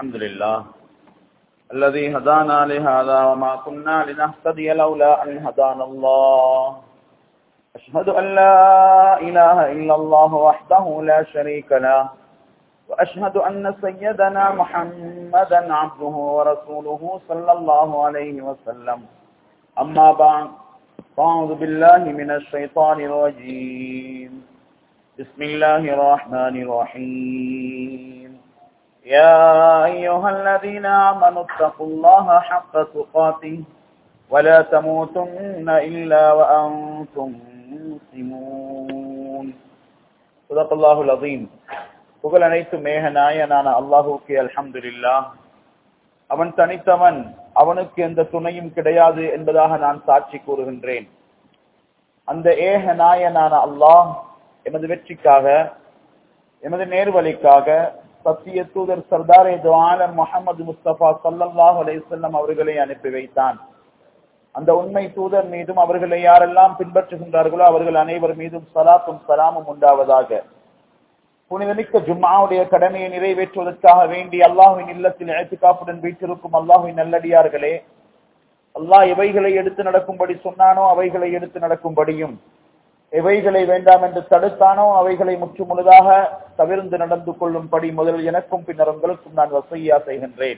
الحمد لله الذي هدانا لهذا وما كنا لنهتدي لولا أن هدانا الله أشهد أن لا إله إلا الله وحده لا شريك له وأشهد أن سيدنا محمدا عبده ورسوله صلى الله عليه وسلم أما بعد فأعوذ بالله من الشيطان الرجيم بسم الله الرحمن الرحيم يا أيها الذين آمنوا اتقوا الله حق تقاته ولا تموتن إلا وأنتم مسلمون صدق الله العظيم புகழ் அனைத்து மேக நாயனான அல்லாஹுக்கு அல்ஹம்துலில்லா அவன் தனித்தவன் அவனுக்கு எந்த துணையும் கிடையாது என்பதாக நான் சாட்சி கூறுகின்றேன் அந்த ஏக நாயனான அல்லாஹ் எமது வெற்றிக்காக எமது நேர்வழிக்காக சத்திய தூதர் சர்தாரே துவாலம் முகமது முஸ்தபா சல்லல்லாஹ் அலையம் அவர்களை அனுப்பி வைத்தான் அந்த உண்மை தூதர் மீதும் அவர்களை யாரெல்லாம் பின்பற்றுகின்றார்களோ அவர்கள் அனைவர் மீதும் சலாத்தும் சலாமும் உண்டாவதாக புனிதமிக்க ஜும்மாவுடைய கடமையை நிறைவேற்றுவதற்காக வேண்டி அல்லாஹுவின் இல்லத்தில் எழுத்துக்காப்புடன் வீட்டிருக்கும் அல்லாஹுவின் நல்லடியார்களே அல்லாஹ் எவைகளை எடுத்து நடக்கும்படி சொன்னானோ அவைகளை எடுத்து நடக்கும்படியும் எவைகளை வேண்டாம் என்று தடுத்தானோ அவைகளை முற்று முழுதாக தவிர்ந்து நடந்து கொள்ளும்படி முதல் எனக்கும் பின்னர் உங்களுக்கும் நான் வசையா செய்கின்றேன்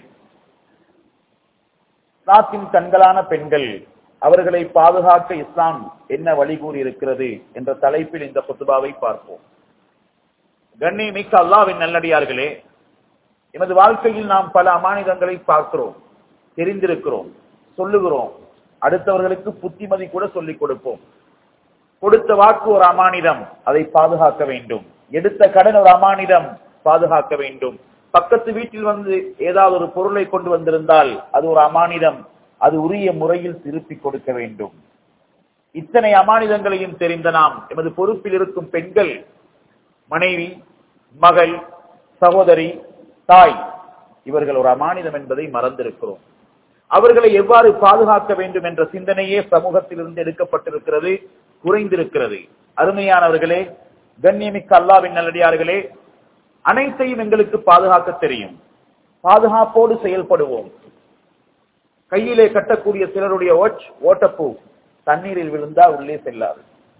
இஸ்லாத்தின் கண்களான பெண்கள் அவர்களை பாதுகாக்க இஸ்லாம் என்ன வழி கூறி இருக்கிறது என்ற தலைப்பில் இந்த புத்துபாவை பார்ப்போம் கண்ணி மிக்க அல்லாவின் நல்லடியார்களே எமது வாழ்க்கையில் நாம் பல அமானிதங்களை பார்க்கிறோம் தெரிந்திருக்கிறோம் சொல்லுகிறோம் அடுத்தவர்களுக்கு புத்திமதி கூட சொல்லிக் கொடுப்போம் கொடுத்த வாக்கு ஒரு அமானிதம் அதை பாதுகாக்க வேண்டும் எடுத்த கடன் ஒரு அமானிதம் பாதுகாக்க வேண்டும் பக்கத்து வீட்டில் வந்து ஏதாவது ஒரு பொருளை கொண்டு வந்திருந்தால் அது ஒரு அமானிதம் அது உரிய முறையில் திருப்பி கொடுக்க வேண்டும் இத்தனை அமானிதங்களையும் தெரிந்த நாம் எமது பொறுப்பில் இருக்கும் பெண்கள் மனைவி மகள் சகோதரி தாய் இவர்கள் ஒரு அமானிதம் என்பதை மறந்திருக்கிறோம் அவர்களை எவ்வாறு பாதுகாக்க வேண்டும் என்ற சிந்தனையே சமூகத்திலிருந்து எடுக்கப்பட்டிருக்கிறது குறைந்திருக்கிறது அருமையானவர்களே கண்ணியமிக்க அல்லாவின் நல்லடியார்களே அனைத்தையும் எங்களுக்கு பாதுகாக்க தெரியும் பாதுகாப்போடு செயல்படுவோம் கையிலே கட்டக்கூடிய சிலருடைய ஓட்டப்பூ தண்ணீரில் விழுந்தா உள்ளே செல்லாது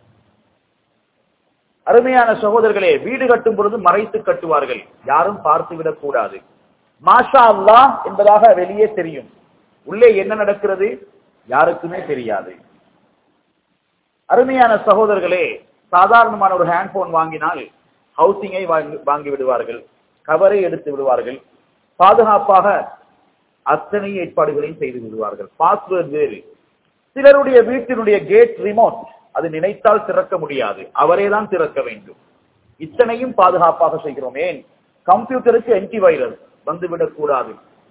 அருமையான சகோதரர்களே வீடு கட்டும் பொழுது மறைத்து கட்டுவார்கள் யாரும் பார்த்து விடக் கூடாது மாஷா அல்லா என்பதாக வெளியே தெரியும் உள்ளே என்ன நடக்கிறது யாருக்குமே தெரியாது அருமையான சகோதரர்களே சாதாரணமான ஒரு ஹேண்ட்போன் வாங்கினால் ஹவுசிங்கை வாங்கி விடுவார்கள் கவரை எடுத்து விடுவார்கள் பாதுகாப்பாக அத்தனை ஏற்பாடுகளையும் செய்து விடுவார்கள் பாஸ்வேர்டு வேறு சிலருடைய வீட்டினுடைய கேட் ரிமோட் அது நினைத்தால் திறக்க முடியாது அவரே தான் திறக்க வேண்டும் இத்தனையும் பாதுகாப்பாக செய்கிறோம் ஏன் கம்ப்யூட்டருக்கு என்டி வைரஸ் வந்துவிடக் கூடாது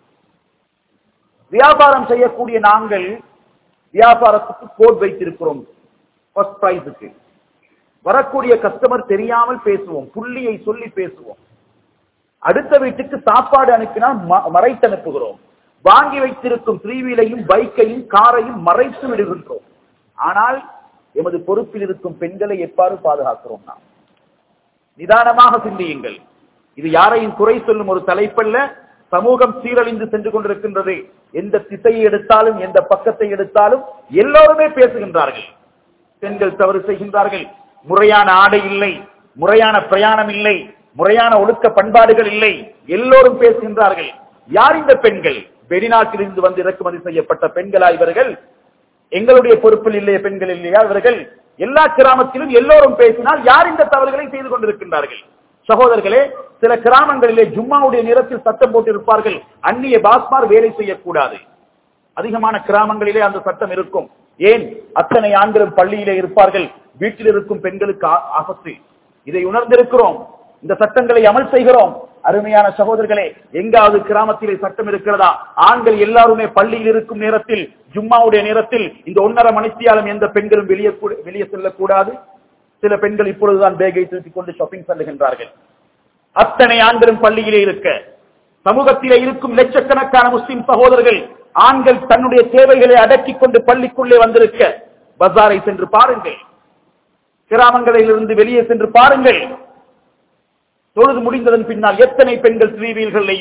வியாபாரம் செய்யக்கூடிய நாங்கள் வியாபாரத்துக்கு கோட் வைத்திருக்கிறோம் ஃபர்ஸ்ட் பிரைஸுக்கு வரக்கூடிய கஸ்டமர் தெரியாமல் பேசுவோம் புள்ளியை சொல்லி பேசுவோம் அடுத்த வீட்டுக்கு சாப்பாடு அனுப்பினால் மறைத்து அனுப்புகிறோம் வாங்கி வைத்திருக்கும் த்ரீ வீலையும் பைக்கையும் காரையும் மறைத்து விடுகின்றோம் ஆனால் எமது பொறுப்பில் இருக்கும் பெண்களை எவ்வாறு பாதுகாக்கிறோம் நாம் நிதானமாக சிந்தியுங்கள் இது யாரையும் குறை சொல்லும் ஒரு தலைப்பல்ல சமூகம் சீரழிந்து சென்று கொண்டிருக்கின்றது எந்த திசையை எடுத்தாலும் எந்த பக்கத்தை எடுத்தாலும் எல்லோருமே பேசுகின்றார்கள் பெண்கள் தவறு செய்கின்றார்கள் முறையான ஆடை இல்லை முறையான பிரயாணம் இல்லை முறையான ஒழுக்க பண்பாடுகள் இல்லை எல்லோரும் பேசுகின்றார்கள் யார் இந்த பெண்கள் வெளிநாட்டிலிருந்து வந்து இறக்குமதி செய்யப்பட்ட பெண்களா இவர்கள் எங்களுடைய பொறுப்பில் இல்லைய பெண்கள் இல்லையா இவர்கள் எல்லா கிராமத்திலும் எல்லோரும் பேசினால் யார் இந்த தவறுகளை செய்து கொண்டிருக்கின்றார்கள் சகோதரர்களே சில கிராமங்களிலே ஜும்மாவுடைய நிறத்தில் சட்டம் போட்டிருப்பார்கள் அந்நிய பாஸ்மார் வேலை செய்யக்கூடாது அதிகமான கிராமங்களிலே அந்த சட்டம் இருக்கும் ஏன் அத்தனை ஆண்களும் பள்ளியிலே இருப்பார்கள் வீட்டில் இருக்கும் பெண்களுக்கு ஆபத்து இதை உணர்ந்திருக்கிறோம் இந்த சட்டங்களை அமல் செய்கிறோம் அருமையான சகோதரர்களே எங்காவது கிராமத்திலே சட்டம் இருக்கிறதா ஆண்கள் எல்லாருமே பள்ளியில் இருக்கும் நேரத்தில் ஜும்மாவுடைய நேரத்தில் இந்த ஒன்னரை மணித்தியாலும் எந்த பெண்களும் வெளியே வெளியே செல்லக்கூடாது சில பெண்கள் இப்பொழுதுதான் பேகை தூக்கிக் கொண்டு ஷாப்பிங் செல்லுகின்றார்கள் அத்தனை ஆண்களும் பள்ளியிலே இருக்க சமூகத்திலே இருக்கும் லட்சக்கணக்கான முஸ்லிம் சகோதரர்கள் ஆண்கள் தன்னுடைய தேவைகளை அடக்கிக் கொண்டு பள்ளிக்குள்ளே வந்திருக்க பஜாரை சென்று பாருங்கள் கிராமங்களில் இருந்து வெளியே சென்று பாருங்கள் தொழுது முடிந்ததன் பின்னால் எத்தனை பெண்கள் ஸ்ரீவீல்களையும்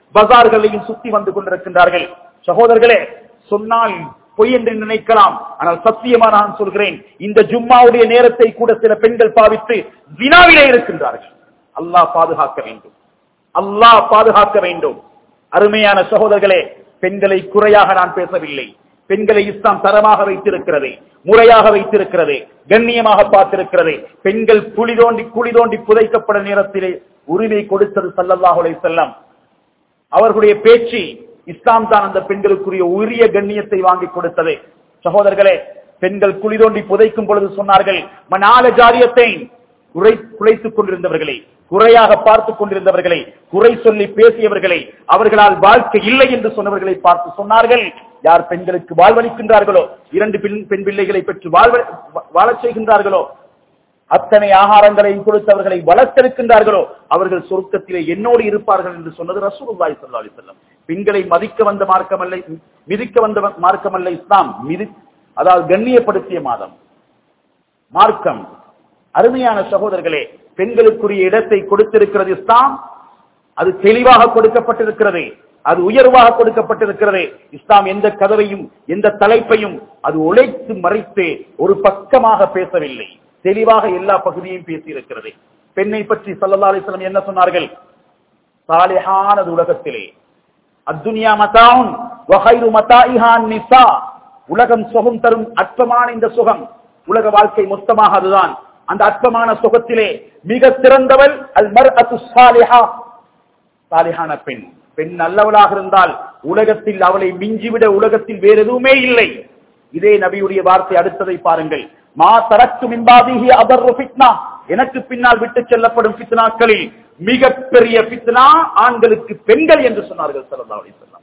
பஜார்களையும் சுத்தி வந்து கொண்டிருக்கின்றார்கள் சகோதரர்களே சொன்னால் பொய் என்று நினைக்கலாம் ஆனால் சத்தியமா நான் சொல்கிறேன் இந்த ஜும்மாவுடைய நேரத்தை கூட சில பெண்கள் பாவித்து வினாவிலே இருக்கின்றார்கள் அல்லாஹ் பாதுகாக்க வேண்டும் அல்லாஹ் பாதுகாக்க வேண்டும் அருமையான சகோதரர்களே பெண்களை குறையாக நான் பேசவில்லை பெண்களை இஸ்லாம் தரமாக வைத்திருக்கிறது முறையாக வைத்திருக்கிறது கண்ணியமாக பார்த்திருக்கிறது பெண்கள் குழி தோண்டி குழி தோண்டி புதைக்கப்பட நேரத்திலே உரிமை கொடுத்தது சல்லல்லாஹு அலைஹி வஸல்லம் அவர்களுடைய பேச்சு இஸ்லாம் தான் அந்த பெண்களுக்குரிய உரிய கண்ணியத்தை வாங்கி கொடுத்தது சகோதரர்களே பெண்கள் குழி தோண்டி புதைக்கும் பொழுது சொன்னார்கள் மனால ஜாரியத்தை குறை குறைத்துக் கொண்டிருந்தவர்களை குறையாக பார்த்துக் கொண்டிருந்தவர்களை குறை சொல்லி பேசியவர்களை அவர்களால் வாழ்க்கை இல்லை என்று சொன்னவர்களை பார்த்து சொன்னார்கள் யார் பெண்களுக்கு வாழ்வளிக்கின்றார்களோ இரண்டு பெண் பெண் பிள்ளைகளை பெற்று வாழ்வ வாழச் செய்கின்றார்களோ அத்தனை ஆகாரங்களையும் கொடுத்தவர்களை வளர்த்தெடுக்கின்றார்களோ அவர்கள் சொர்க்கத்திலே என்னோடு இருப்பார்கள் என்று சொன்னது ரசூலுல்லாஹி ஸல்லல்லாஹு அலைஹி வஸல்லம் பெண்களை மதிக்க வந்த மார்க்கமல்ல மிதிக்க வந்த மார்க்கமல்ல இஸ்லாம் மிதி அதாவது கண்ணியப்படுத்திய மாதம் மார்க்கம் அருமையான சகோதரர்களே பெண்களுக்குரிய இடத்தை கொடுத்திருக்கிறது இஸ்லாம் அது தெளிவாக கொடுக்கப்பட்டிருக்கிறது அது உயர்வாக கொடுக்கப்பட்டிருக்கிறது இஸ்லாம் எந்த கதவையும் எந்த தலைப்பையும் அது உழைத்து மறைத்து ஒரு பக்கமாக பேசவில்லை தெளிவாக எல்லா பகுதியையும் பேசியிருக்கிறது பெண்ணை பற்றி சல்லல்லா அலிஸ்லாம் என்ன சொன்னார்கள் சாலிஹானது உலகத்திலே அத்துனியா மதாவுன் வகைரு மதாயிஹான் நிசா உலகம் சுகம் தரும் அற்பமான இந்த சுகம் உலக வாழ்க்கை மொத்தமாக அதுதான் அந்த அற்பமான சுகத்திலே மிக சிறந்தவள் அல் மர் அத்து சாலிஹா சாலிஹான பெண் பெண் நல்லவளாக இருந்தால் உலகத்தில் அவளை மிஞ்சிவிட உலகத்தில் வேற எதுவுமே இல்லை இதே நபியுடைய வார்த்தை அடுத்ததை பாருங்கள் மா தரக்கு மின்பாதிகி அவர் ஃபித்னா எனக்கு பின்னால் விட்டு செல்லப்படும் பித்னாக்களில் மிகப்பெரிய பித்னா ஆண்களுக்கு பெண்கள் என்று சொன்னார்கள் ஸல்லல்லாஹு அலைஹி வஸல்லம்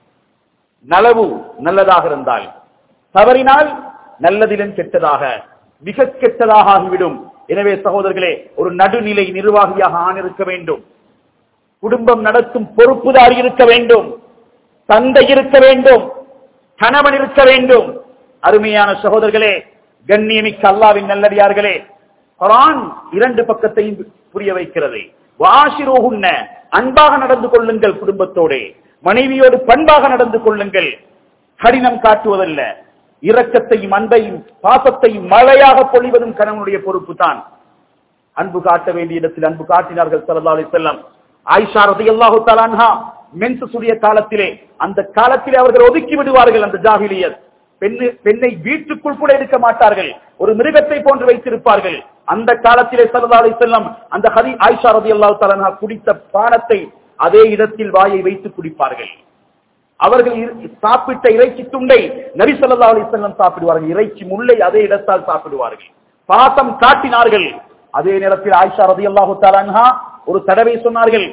நலவு நல்லதாக இருந்தால் தவறினால் நல்லதிலும் கெட்டதாக மிக கெட்டதாக ஆகிவிடும் எனவே சகோதரர்களே ஒரு நடுநிலை நிர்வாகியாக ஆண் இருக்க வேண்டும் குடும்பம் நடத்தும் பொறுப்புதாரி இருக்க வேண்டும் தந்தை இருக்க வேண்டும் கணவன் இருக்க வேண்டும் அருமையான சகோதரர்களே கண்ணியமிக்க அல்லாவின் நல்லடியார்களே குரான் இரண்டு பக்கத்தையும் புரிய வைக்கிறது வாசிரோகுன்ன அன்பாக நடந்து கொள்ளுங்கள் குடும்பத்தோடு மனைவியோடு பண்பாக நடந்து கொள்ளுங்கள் கடினம் காட்டுவதல்ல இரக்கத்தையும் அன்பையும் பாசத்தையும் மழையாக பொழிவதும் கணவனுடைய பொறுப்பு தான் அன்பு காட்ட வேண்டிய இடத்தில் அன்பு காட்டினார்கள் ஸல்லல்லாஹு அலைஹி வஸல்லம் ஆயிஷா ரலியல்லாஹு தஆலா அன்ஹா மென்சஸுடைய காலத்திலே அந்த காலத்திலே அவர்கள் ஒதுக்கி விடுவார்கள் அந்த ஜாஹிலியத் பெண்ணு பெண்ணை வீட்டுக்குள் கூட இருக்க மாட்டார்கள் ஒரு மிருகத்தை போன்று வைத்திருப்பார்கள் அந்த காலத்திலே ஸல்லல்லாஹு அலைஹி வஸல்லம் அந்த ஹதி ஆயிஷா ரலியல்லாஹு தஆலா அன்ஹா குடித்த பானத்தை அதே இடத்தில் வாயை வைத்து குடிப்பார்கள் அவர்கள் இரு- சாப்பிட்ட இறைச்சி துண்டை நபி ஸல்லல்லாஹு அலைஹி வஸல்லம் சாப்பிடுவார்கள் இறைச்சி முள்ளை அதே இடத்தால் சாப்பிடுவார்கள் பாசம் காட்டினார்கள் அதே நேரத்தில் ஆயிஷா ரலியல்லாஹு தஆலா அன்ஹா ஒரு தடவை சொன்னார்கள்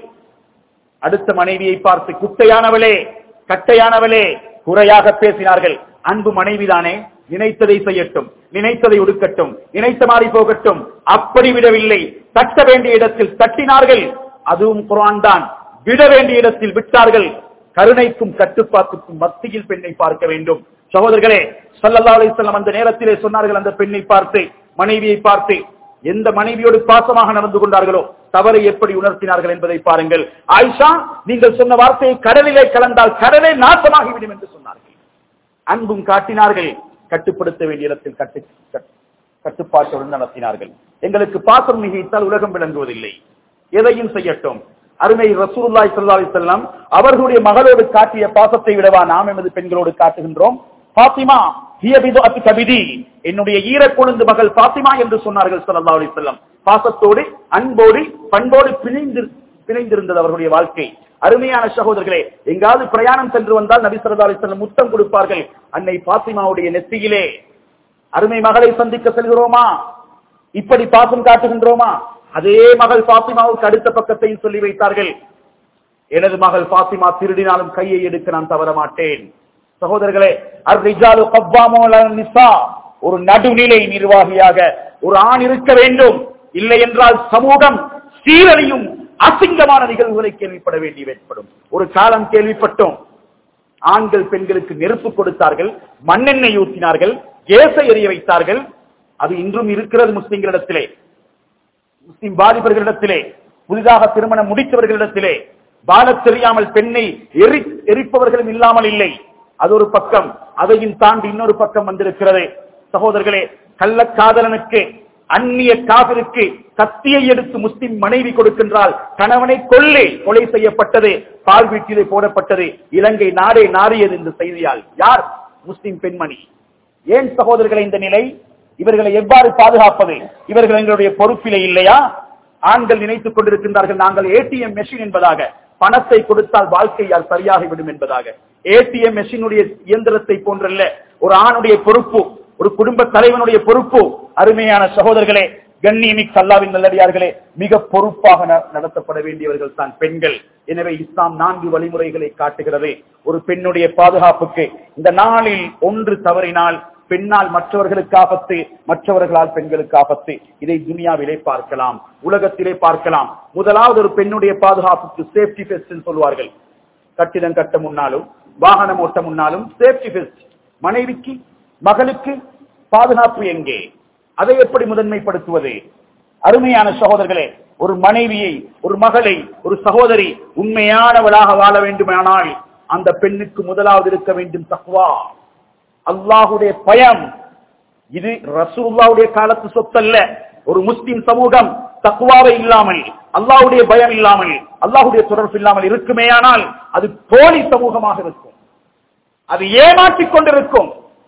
அடுத்த மனைவியை பார்த்து குட்டையானவளே கட்டையானவளே குறையாக பேசினார்கள் அன்பு மனைவிதானே நினைத்ததை செய்யட்டும் நினைத்ததை ஒடுக்கட்டும் நினைத்த மாறி போகட்டும் அப்படி விடவில்லை தட்ட வேண்டிய இடத்தில் தட்டினார்கள் அதுவும் குர்ஆன் தான் விட வேண்டிய இடத்தில் விட்டார்கள் கருணைக்கும் கட்டுப்பாட்டுக்கும் மத்தியில் பெண்ணை பார்க்க வேண்டும் சகோதரர்களே ஸல்லல்லாஹு அலைஹி வஸல்லம் அந்த நேரத்திலே சொன்னார்கள் அந்த பெண்ணை பார்த்து மனைவியை பார்த்து எந்த மனைவியோடு பாசமாக நடந்து கொண்டார்களோ தவறை எப்படி உணர்த்தினார்கள் என்பதை பாருங்கள் ஆயிஷா நீங்கள் சொன்ன வார்த்தையை கடலிலே கலந்தால் கடலே நாசமாகிவிடும் என்று சொன்னார்கள் அன்பும் காட்டினார்கள் கட்டுப்படுத்த வேண்டிய இடத்தில் கட்டு கட்- கட்டுப்பாட்டுடன் நடத்தினார்கள் எங்களுக்கு பாசம் மிகைத்தால் உலகம் விளங்குவதில்லை எதையும் செய்யட்டும் அருமை ரசூலுல்லாஹி ஸல்லல்லாஹு அலைஹி வஸல்லம் அவர்களுடைய மகளோடு காட்டிய பாசத்தை விடவா நாம் எமது பெண்களோடு காட்டுகின்றோம் பாத்திமா ஹிய பிதுஅத்து கபிதி என்னுடைய ஈரக்குழுந்து மகள் பாத்திமா என்று சொன்னார்கள் ஸல்லல்லாஹு அலைஹி வஸல்லம் பாசத்தோடு அன்போடு பண்போடு பிணைந்து பிணைந்திருந்தது அவர்களுடைய வாழ்க்கை அருமையான சகோதரர்களே எங்காவது பிரயாணம் சென்று வந்தால் நபி ஸல்லல்லாஹு அலைஹி வஸல்லம் முத்தம் கொடுப்பார்கள் அன்னை பாத்திமாவுடைய நெத்தியிலே அருமை மகளை சந்திக்க செல்கிறோமா இப்படி பாசம் காட்டுகின்றோமா அதே மகள் பாத்திமாவுக்கு அடுத்த பக்கத்தையும் சொல்லி வைத்தார்கள் எனது மகள் பாத்திமா திருடினாலும் கையை எடுக்க நான் தவற மாட்டேன் சகோதரர்களே அர்ரிஜாலு கவ்வாமோல நிசா ஒரு நடுநிலை நிர்வாகியாக ஒரு ஆண் இருக்க வேண்டும் இல்லை என்றால் சமூகம் சீரழியும் அசிங்கமான நிகழ்வுகளை கேள்விப்பட வேண்டி ஏற்படும் ஒரு காலம் கேள்விப்பட்டோம் ஆண்கள் பெண்களுக்கு நெருப்பு கொடுத்தார்கள் மண்ணெண்ணெய் ஊற்றினார்கள் கேசை எறிய வைத்தார்கள் அது இன்றும் இருக்கிறது முஸ்லிம்களிடத்திலே முஸ்லிம் வாலிபர்களிடத்திலே புதிதாக திருமணம் முடித்தவர்களிடத்திலே வாழத் தெரியாமல் பெண்ணை எரி எரிப்பவர்களும் இல்லாமல் இல்லை அது ஒரு பக்கம் அதையும் தாண்டி இன்னொரு பக்கம் வந்திருக்கிறது சகோதரர்களே கள்ளக்காதலனுக்கு அந்நிய காவிற்கு கத்தியை எடுத்து முஸ்லிம் மனைவி கொடுக்கின்றால் கணவனை கொள்ளே கொலை செய்யப்பட்டது பால் வீட்டிலே போடப்பட்டது இலங்கை நாடே நாறியது இந்த செய்தியால் யார் முஸ்லிம் பெண்மணி ஏன் சகோதரர்களை இந்த நிலை இவர்களை எவ்வாறு பாதுகாப்பது இவர்கள் எங்களுடைய பொறுப்பிலே இல்லையா ஆண்கள் நினைத்துக் கொண்டிருக்கின்றார்கள் நாங்கள் ஏடிஎம் மெஷின் என்பதாக பணத்தை கொடுத்தால் வாழ்க்கையால் சரியாகிவிடும் என்பதாக ஏடிஎம் மெஷினுடைய இயந்திரத்தை போன்றல்ல ஒரு ஆணுடைய பொறுப்பு ஒரு குடும்ப தலைவனுடைய பொறுப்பு அருமையான சகோதரர்களே கண்ணியமிக் அல்லாவின் நல்லடியார்களே மிக பொறுப்பாக ந- நடத்தப்பட வேண்டியவர்கள் தான் பெண்கள் எனவே இஸ்லாம் நான்கு வழிமுறைகளை காட்டுகிறது ஒரு பெண்ணுடைய பாதுகாப்புக்கு இந்த நாளில் ஒன்று தவறினால் பெண்ணால் மற்றவர்களுக்கு ஆபத்து மற்றவர்களால் பெண்களுக்கு ஆபத்து இதை துனியாவிலே பார்க்கலாம் உலகத்திலே பார்க்கலாம் முதலாவது ஒரு பெண்ணுடைய பாதுகாப்புக்கு சேஃப்டி பெஸ்ட் சொல்வார்கள் கட்டிடம் கட்ட முன்னாலும் வாகனம் ஓட்ட முன்னாலும் சேஃப்டி பெஸ்ட் மனைவிக்கு மகளுக்கு பாதுகாப்பு எங்கே அதை எப்படி முதன்மைப்படுத்துவது அருமையான சகோதரர்களே ஒரு மனைவியை ஒரு மகளை ஒரு சகோதரி உண்மையானவளாக வாழ வேண்டுமானால் அந்த பெண்ணுக்கு முதலாவது இருக்க வேண்டும் தக்வா அல்லாஹுடைய பயம் இது ரசூலுல்லாவுடைய காலத்து சொத்தல்ல ஒரு முஸ்லிம் சமூகம் தக்குவாவை இல்லாமல் அல்லாஹ்வுடைய பயம் இல்லாமல் அல்லாஹ்வுடைய தொடர்பு இல்லாமல் இருக்குமேயானால் அது போலி சமூகமாக இருக்கும் அது ஏமாற்றிக் கொண்டிருக்கும்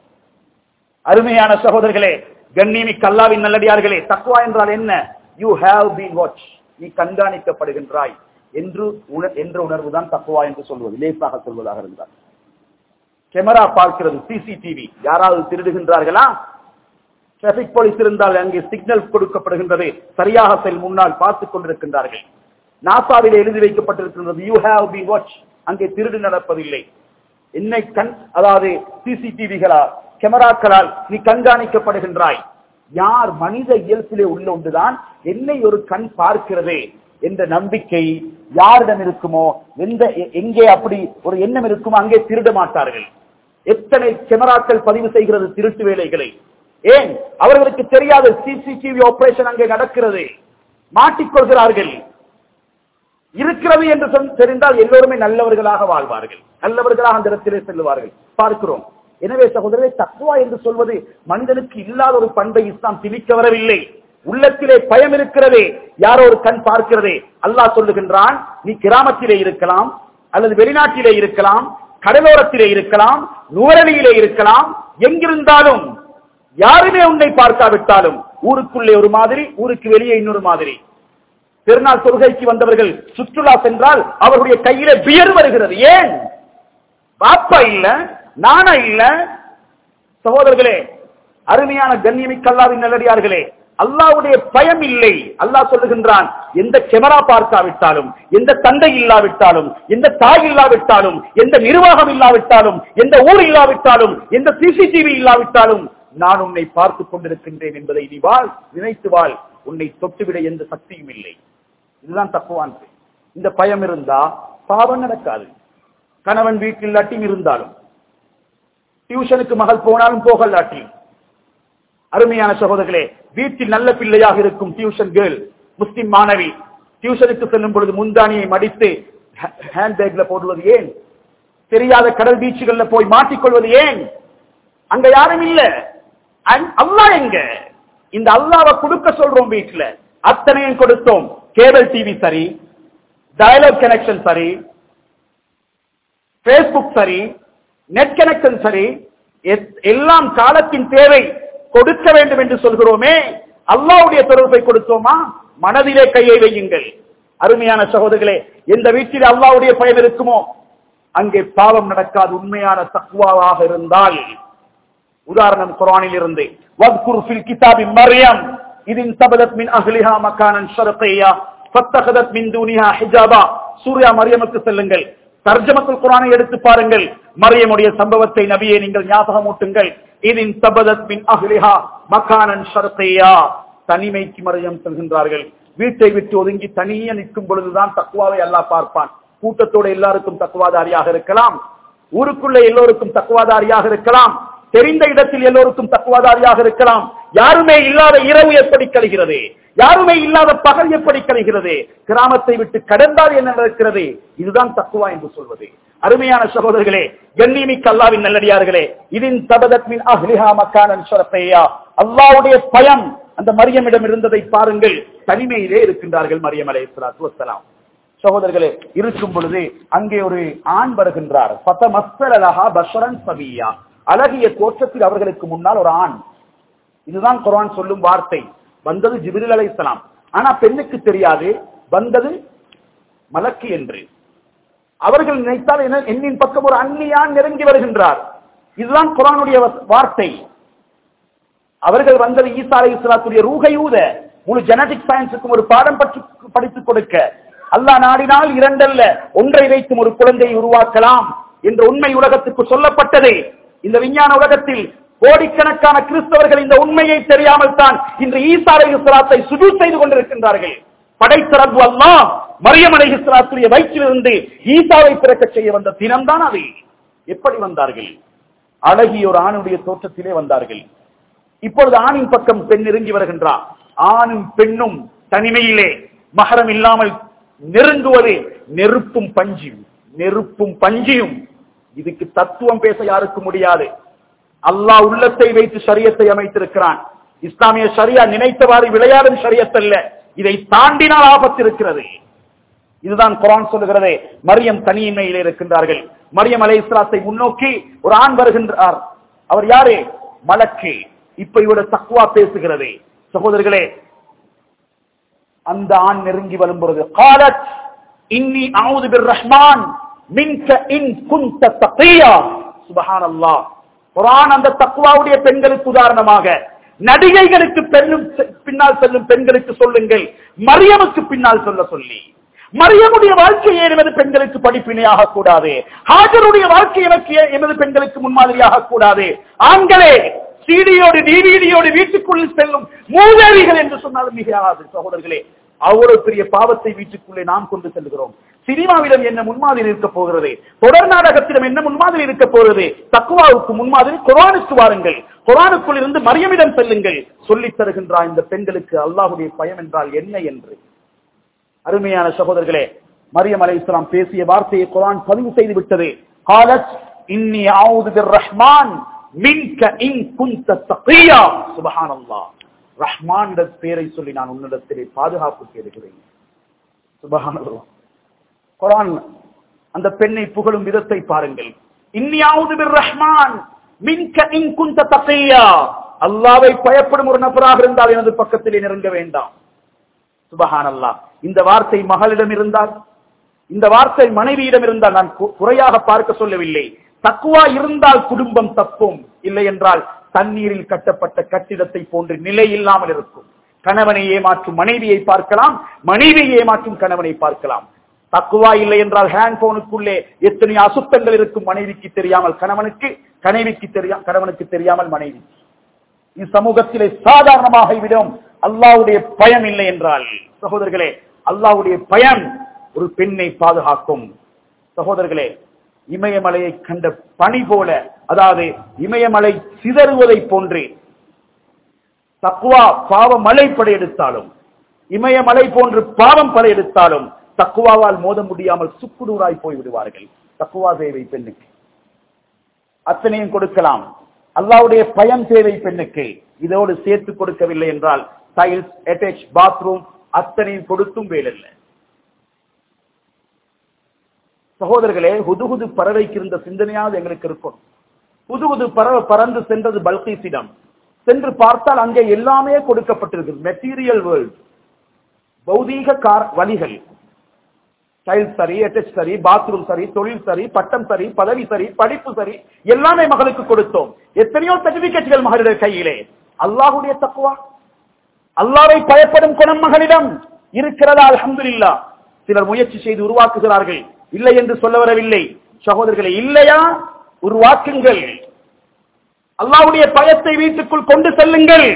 அருமையான சகோதரர்களே கண்ணியமிக்க அல்லாவின் நல்லடியார்களே தக்குவா என்றால் என்ன யூ ஹேவ் பீன் வாட்ச் நீ கண்காணிக்கப்படுகின்றாய் என்று உண- என்ற உணர்வு தான் தக்குவா என்று சொல்வது லேசாக சொல்வதாக இருந்தார் கேமரா பார்க்கிறது சிசிடிவி யாராவது திருடுகின்றார்களா டிராபிக் போலீஸ் இருந்தால் அங்கே சிக்னல் கொடுக்கப்படுகின்றது சரியாக செல் முன்னால் பார்த்துக் கொண்டிருக்கின்றார்கள் நாசாவிலே எழுதி வைக்கப்பட்டிருக்கின்றது யூ ஹேவ் பீன் வாட்ச் அங்கே திருடு நடப்பதில்லை என்னை கண் அதாவது சிசிடிவிகளால் கேமராக்களால் நீ கண்காணிக்கப்படுகின்றாய் யார் மனித இயல்பிலே உள்ள ஒன்றுதான் என்னை ஒரு கண் பார்க்கிறதே என்ற நம்பிக்கை யாரிடம் இருக்குமோ எந்த எ- எங்கே அப்படி ஒரு எண்ணம் இருக்குமோ அங்கே திருட மாட்டார்கள் எத்தனை கேமராக்கள் பதிவு செய்கிறது திருட்டு வேலைகளை ஏன் அவர்களுக்கு தெரியாத சிசிடிவி ஆபரேஷன் அங்கே நடக்கிறது மாட்டிக்கொள்கிறார்கள் இருக்கிறது என்று சொல்- தெரிந்தால் எல்லோருமே நல்லவர்களாக வாழ்வார்கள் நல்லவர்களாக அந்த இடத்திலே செல்லுவார்கள் பார்க்கிறோம் எனவே சகோதரரை தக்குவா என்று சொல்வது மனிதனுக்கு இல்லாத ஒரு பண்பை இஸ்லாம் திணிக்க வரவில்லை உள்ளத்திலே பயம் இருக்கிறதே யாரோ ஒரு கண் பார்க்கிறதே அல்லாஹ் சொல்லுகின்றான் நீ கிராமத்திலே இருக்கலாம் அல்லது வெளிநாட்டிலே இருக்கலாம் கடலோரத்திலே இருக்கலாம் நூறணியிலே இருக்கலாம் எங்கிருந்தாலும் யாருமே உன்னை பார்க்காவிட்டாலும் ஊருக்குள்ளே ஒரு மாதிரி ஊருக்கு வெளியே இன்னொரு மாதிரி பெருநாள் தொழுகைக்கு வந்தவர்கள் சுற்றுலா சென்றால் அவர்களுடைய கையில பியர் வருகிறது ஏன் பாப்பா இல்ல நானா இல்ல சகோதரர்களே அருமையான கண்ணியமிக்க அல்லாவின் நல்லடியார்களே அல்லாவுடைய பயம் இல்லை அல்லாஹ் சொல்லுகின்றான் எந்த கேமரா பார்க்காவிட்டாலும் எந்த தந்தை இல்லாவிட்டாலும் எந்த தாய் இல்லாவிட்டாலும் எந்த நிர்வாகம் இல்லாவிட்டாலும் எந்த ஊர் இல்லாவிட்டாலும் எந்த சிசிடிவி இல்லாவிட்டாலும் நான் உன்னை பார்த்துக் கொண்டிருக்கின்றேன் என்பதை நீ வாழ் நினைத்து வாழ் உன்னை தொட்டுவிட எந்த சக்தியும் இல்லை இதுதான் தப்புவான் இந்த பயம் இருந்தா பாவம் நடக்காது கணவன் வீட்டில் இல்லாட்டியும் இருந்தாலும் டியூஷனுக்கு மகள் போனாலும் போகலாட்டி அருமையான சகோதரர்களே வீட்டில் நல்ல பிள்ளையாக இருக்கும் டியூஷன் கேர்ள் முஸ்லிம் மாணவி டியூஷனுக்கு செல்லும் பொழுது முந்தானியை மடித்து ஹேண்ட் பேக்ல போடுவது ஏன் தெரியாத கடல் பீச்சுகள்ல போய் மாட்டிக்கொள்வது ஏன் அங்க யாரும் இல்ல அன்- அல்லாஹ் எங்க இந்த அல்லாவை கொடுக்க சொல்றோம் வீட்டுல அத்தனையும் கொடுத்தோம் கேபிள் டிவி சரி டயலாக் கனெக்ஷன் சரி பேஸ்புக் சரி நெட் கனெக்ஷன் சரி எத்- எல்லாம் காலத்தின் தேவை கொடுக்க வேண்டும் என்று சொல்கிறோமே அல்லாவுடைய தொடர்பை கொடுத்தோமா மனதிலே கையை வையுங்கள் அருமையான சகோதரர்களே எந்த வீட்டில் அல்லாவுடைய பயன் இருக்குமோ அங்கே பாவம் நடக்காது உண்மையான தக்குவாவாக இருந்தால் உதாரணம் குரானில் இருந்து வத்குர் ஃபில் கிதாபி மர்யம் இதின் தபதத் மின் அஹ்லிஹா மக்கானன் ஷர்கியா ஃபத்தகதத் மின் தூனிஹா ஹிஜாபா சூர்யா மரியமுக்கு செல்லுங்கள் தர்ஜமத்துல் குரானை எடுத்து பாருங்கள் மரியமுடைய சம்பவத்தை நபியை நீங்கள் ஞாபகமூட்டுங்கள் இதின் தபதத் மின் அஹ்லிஹா மக்கானன் ஷர்கியா தனிமைக்கு மரியம் செல்கின்றார்கள் வீட்டை விட்டு ஒதுங்கி தனியே நிற்கும் பொழுதுதான் தக்குவாவை அல்லாஹ் பார்ப்பான் கூட்டத்தோட எல்லாருக்கும் தக்குவாதாரியாக இருக்கலாம் ஊருக்குள்ள எல்லோருக்கும் தக்குவாதாரியாக இருக்கலாம் தெரிந்த இடத்தில் எல்லோருக்கும் தக்குவாதாரியாக இருக்கலாம் யாருமே இல்லாத இரவு எப்படி கழிகிறது யாருமே இல்லாத பகல் எப்படி கழிகிறது கிராமத்தை விட்டு கடந்தால் என்ன நடக்கிறது இதுதான் தக்குவா என்று சொல்வது அருமையான சகோதரர்களே கண்ணியமிக்க அல்லாவின் நல்லடியார்களே இதின் தபதத்மின் அஹ்லிஹா மக்கானன் ஷரஃபையா அல்லாவுடைய பயம் அந்த மரியமிடம் இருந்ததை பாருங்கள் தனிமையிலே இருக்கின்றார்கள் மரியம் அலை இஸ்லாத்து வசலாம் சகோதரர்களே இருக்கும் பொழுது அங்கே ஒரு ஆண் வருகின்றார் பத்தமஸ்தலஹா பஷரன் சபியா அழகிய தோற்றத்தில் அவர்களுக்கு முன்னால் ஒரு ஆண் இதுதான் குர்ஆன் சொல்லும் வார்த்தை வந்தது ஜிபிரில் அலைஹிஸ்ஸலாம் ஆனா பெண்ணுக்கு தெரியாது வந்தது மலக்கு என்று அவர்கள் நினைத்தால் என்ன என்னின் பக்கம் ஒரு அந்நியான் நெருங்கி வருகின்றார் இதுதான் குர்ஆனுடைய வ- வார்த்தை அவர்கள் வந்தது ஈசா அலை இஸ்லாத்துடைய ரூகையூத முழு ஜெனடிக் சயின்ஸுக்கும் ஒரு பாடம் பற்றி படித்துக் கொடுக்க அல்லாஹ் நாடினால் இரண்டல்ல ஒன்றை வைத்தும் ஒரு குழந்தையை உருவாக்கலாம் என்ற உண்மை உலகத்துக்கு சொல்லப்பட்டது இந்த விஞ்ஞான உலகத்தில் கோடிக்கணக்கான கிறிஸ்தவர்கள் இந்த உண்மையை தெரியாமல் தான் இன்று ஈசா அலை இஸ்லாத்தை சுஜூ செய்து கொண்டிருக்கின்றார்கள் படைத்த ரப்பு அல்லாஹ் மரியம் அலை இஸ்லாத்துடைய வயிற்றிலிருந்து ஈசாவை பிறக்க செய்ய வந்த தினம்தான் அது எப்படி வந்தார்கள் அழகிய ஒரு ஆணுடைய தோற்றத்திலே வந்தார்கள் இப்பொழுது ஆணின் பக்கம் பெண் நெருங்கி வருகின்றார் ஆணும் பெண்ணும் தனிமையிலே மகரம் இல்லாமல் நெருங்குவது நெருப்பும் பஞ்சியும் நெருப்பும் பஞ்சியும் இதுக்கு தத்துவம் பேச யாருக்கும் முடியாது அல்லாஹ் உள்ளத்தை வைத்து ஷரியத்தை அமைத்திருக்கிறான் இஸ்லாமிய ஷரியா நினைத்தவாறு விளையாடும் ஷரியத்தல்ல இதை தாண்டினால் ஆபத்து இருக்கிறது இதுதான் குரான் சொல்லுகிறதே மரியம் தனியின்மையிலே இருக்கின்றார்கள் மரியம் அலை இஸ்லாத்தை முன்னோக்கி ஒரு ஆண் வருகின்றார் அவர் யாரு மலக்கு இப்ப இவட தக்குவா பேசுகிறது சகோதரர்களே அந்த ஆண் நெருங்கி வரும் பொழுது காலத் இன்னி அவுது பிர் ரஹ்மான் மின்க இன் குந்த தக்கியா சுபஹானல்லாஹ் குர்ஆன் அந்த தக்வாவுடைய பெண்களுக்கு உதாரணமாக நடிகைகளுக்கு பெண்ணும் பின்னால் செல்லும் பெண்களுக்கு சொல்லுங்கள் மரியமுக்கு பின்னால் சொல்ல சொல்லி மரியமுடைய வாழ்க்கையை எமது பெண்களுக்கு படிப்பினையாக கூடாது ஹாஜருடைய வாழ்க்கை எனக்கு ஏ- எமது பெண்களுக்கு முன்மாதிரியாக கூடாது ஆண்களே சீடியோடு டிவிடியோடு வீட்டுக்குள் செல்லும் மூதேவிகள் என்று சொன்னாலும் மிகையாகாது சகோதரர்களே அவ்வளவு பெரிய பாவத்தை வீட்டுக்குள்ளே நாம் கொண்டு செல்கிறோம் சினிமாவிடம் என்ன முன்மாதிரி இருக்க போகிறது தொடர் நாடகத்திடம் என்ன முன்மாதிரி இருக்க போகிறது தக்குவாவுக்கு முன்மாதிரி குரானுக்கு வாருங்கள் குரானுக்குள் இருந்து மரியமிடம் செல்லுங்கள் சொல்லித் தருகின்றார் இந்த பெண்களுக்கு அல்லாஹுடைய பயம் என்றால் என்ன என்று அருமையான சகோதரர்களே மரியம் அலை இஸ்லாம் பேசிய வார்த்தையை குரான் பதிவு செய்து விட்டது காலத் இன்னி ஆவுது பிர் ரஹ்மான் மின்க இன் குந்த தகியா சுபஹானல்லாஹ் ரஹ்மான் பேரை சொல்லி நான் உன்னிடத்திலே பாதுகாப்பு தேடுகிறேன் சுபஹானல்லாஹ் குரான் அந்த பெண்ணை புகழும் விதத்தை பாருங்கள் இன்னியாவது பிர் ரஹ்மான் மின்க இன் குந்த தகியா அல்லாவை பயப்படும் ஒரு நபராக இருந்தால் எனது பக்கத்திலே நெருங்க வேண்டாம் சுபஹானல்லா இந்த வார்த்தை மகளிடம் இருந்தால் இந்த வார்த்தை மனைவியிடம் இருந்தால் நான் கு- குறையாக பார்க்க சொல்லவில்லை தக்குவா இருந்தால் குடும்பம் தப்பும் இல்லை என்றால் தண்ணீரில் கட்டப்பட்ட கட்டிடத்தை போன்று நிலை இல்லாமல் இருக்கும் கணவனை ஏமாற்றும் மனைவியை பார்க்கலாம் மனைவியை ஏமாற்றும் கணவனை பார்க்கலாம் தக்குவா இல்லை என்றால் ஹேண்ட் போனுக்குள்ளே எத்தனை அசுத்தங்கள் இருக்கும் மனைவிக்கு தெரியாமல் கணவனுக்கு கனைவிக்கு தெரியா கணவனுக்கு தெரியாமல் மனைவி இச்சமூகத்திலே சாதாரணமாக விடும் அல்லாவுடைய பயம் இல்லை என்றால் சகோதரர்களே அல்லாவுடைய பயம் ஒரு பெண்ணை பாதுகாக்கும் சகோதரர்களே இமயமலையை கண்ட பனி போல அதாவது இமயமலை சிதறுவதை போன்று தக்குவா பாவ மலை படையெடுத்தாலும் இமயமலை போன்று பாவம் படையெடுத்தாலும் தக்குவாவால் மோத முடியாமல் சுக்குநூறாய் போய் விடுவார்கள் தக்குவா தேவை பெண்ணுக்கு அத்தனையும் கொடுக்கலாம் அல்லாவுடைய பயம் தேவை பெண்ணுக்கு இதோடு சேர்த்து கொடுக்கவில்லை என்றால் டைல்ஸ் அட்டாச் பாத்ரூம் அத்தனையும் கொடுத்தும் வேலில்லை சகோதரர்களே ஹுதுகுது பறவைக்கு இருந்த சிந்தனையாவது எங்களுக்கு இருக்கும் புதுகுது பறவை பறந்து சென்றது பல்கீசிடம் சென்று பார்த்தால் அங்கே எல்லாமே கொடுக்கப்பட்டிருக்கு மெட்டீரியல் வேர்ல்ட் பௌதீக கார் வழிகள் டைல்ஸ் சரி அட்டச் சரி பாத்ரூம் சரி தொழில் சரி பட்டம் சரி பதவி சரி படிப்பு சரி எல்லாமே மகளுக்கு கொடுத்தோம் எத்தனையோ சர்டிபிகேட்கள் மகளிட கையிலே அல்லாஹுடைய தக்குவா அல்லாவை பயப்படும் குணம் மகளிடம் இருக்கிறதா அல்ஹம்துலில்லா சிலர் முயற்சி செய்து உருவாக்குகிறார்கள் இல்லை என்று சொல்ல வரவில்லை சகோதரர்களே இல்லையா உருவாக்குங்கள் அல்லாஹ்வுடைய பயத்தை வீட்டுக்குள் கொண்டு செல்லுங்கள்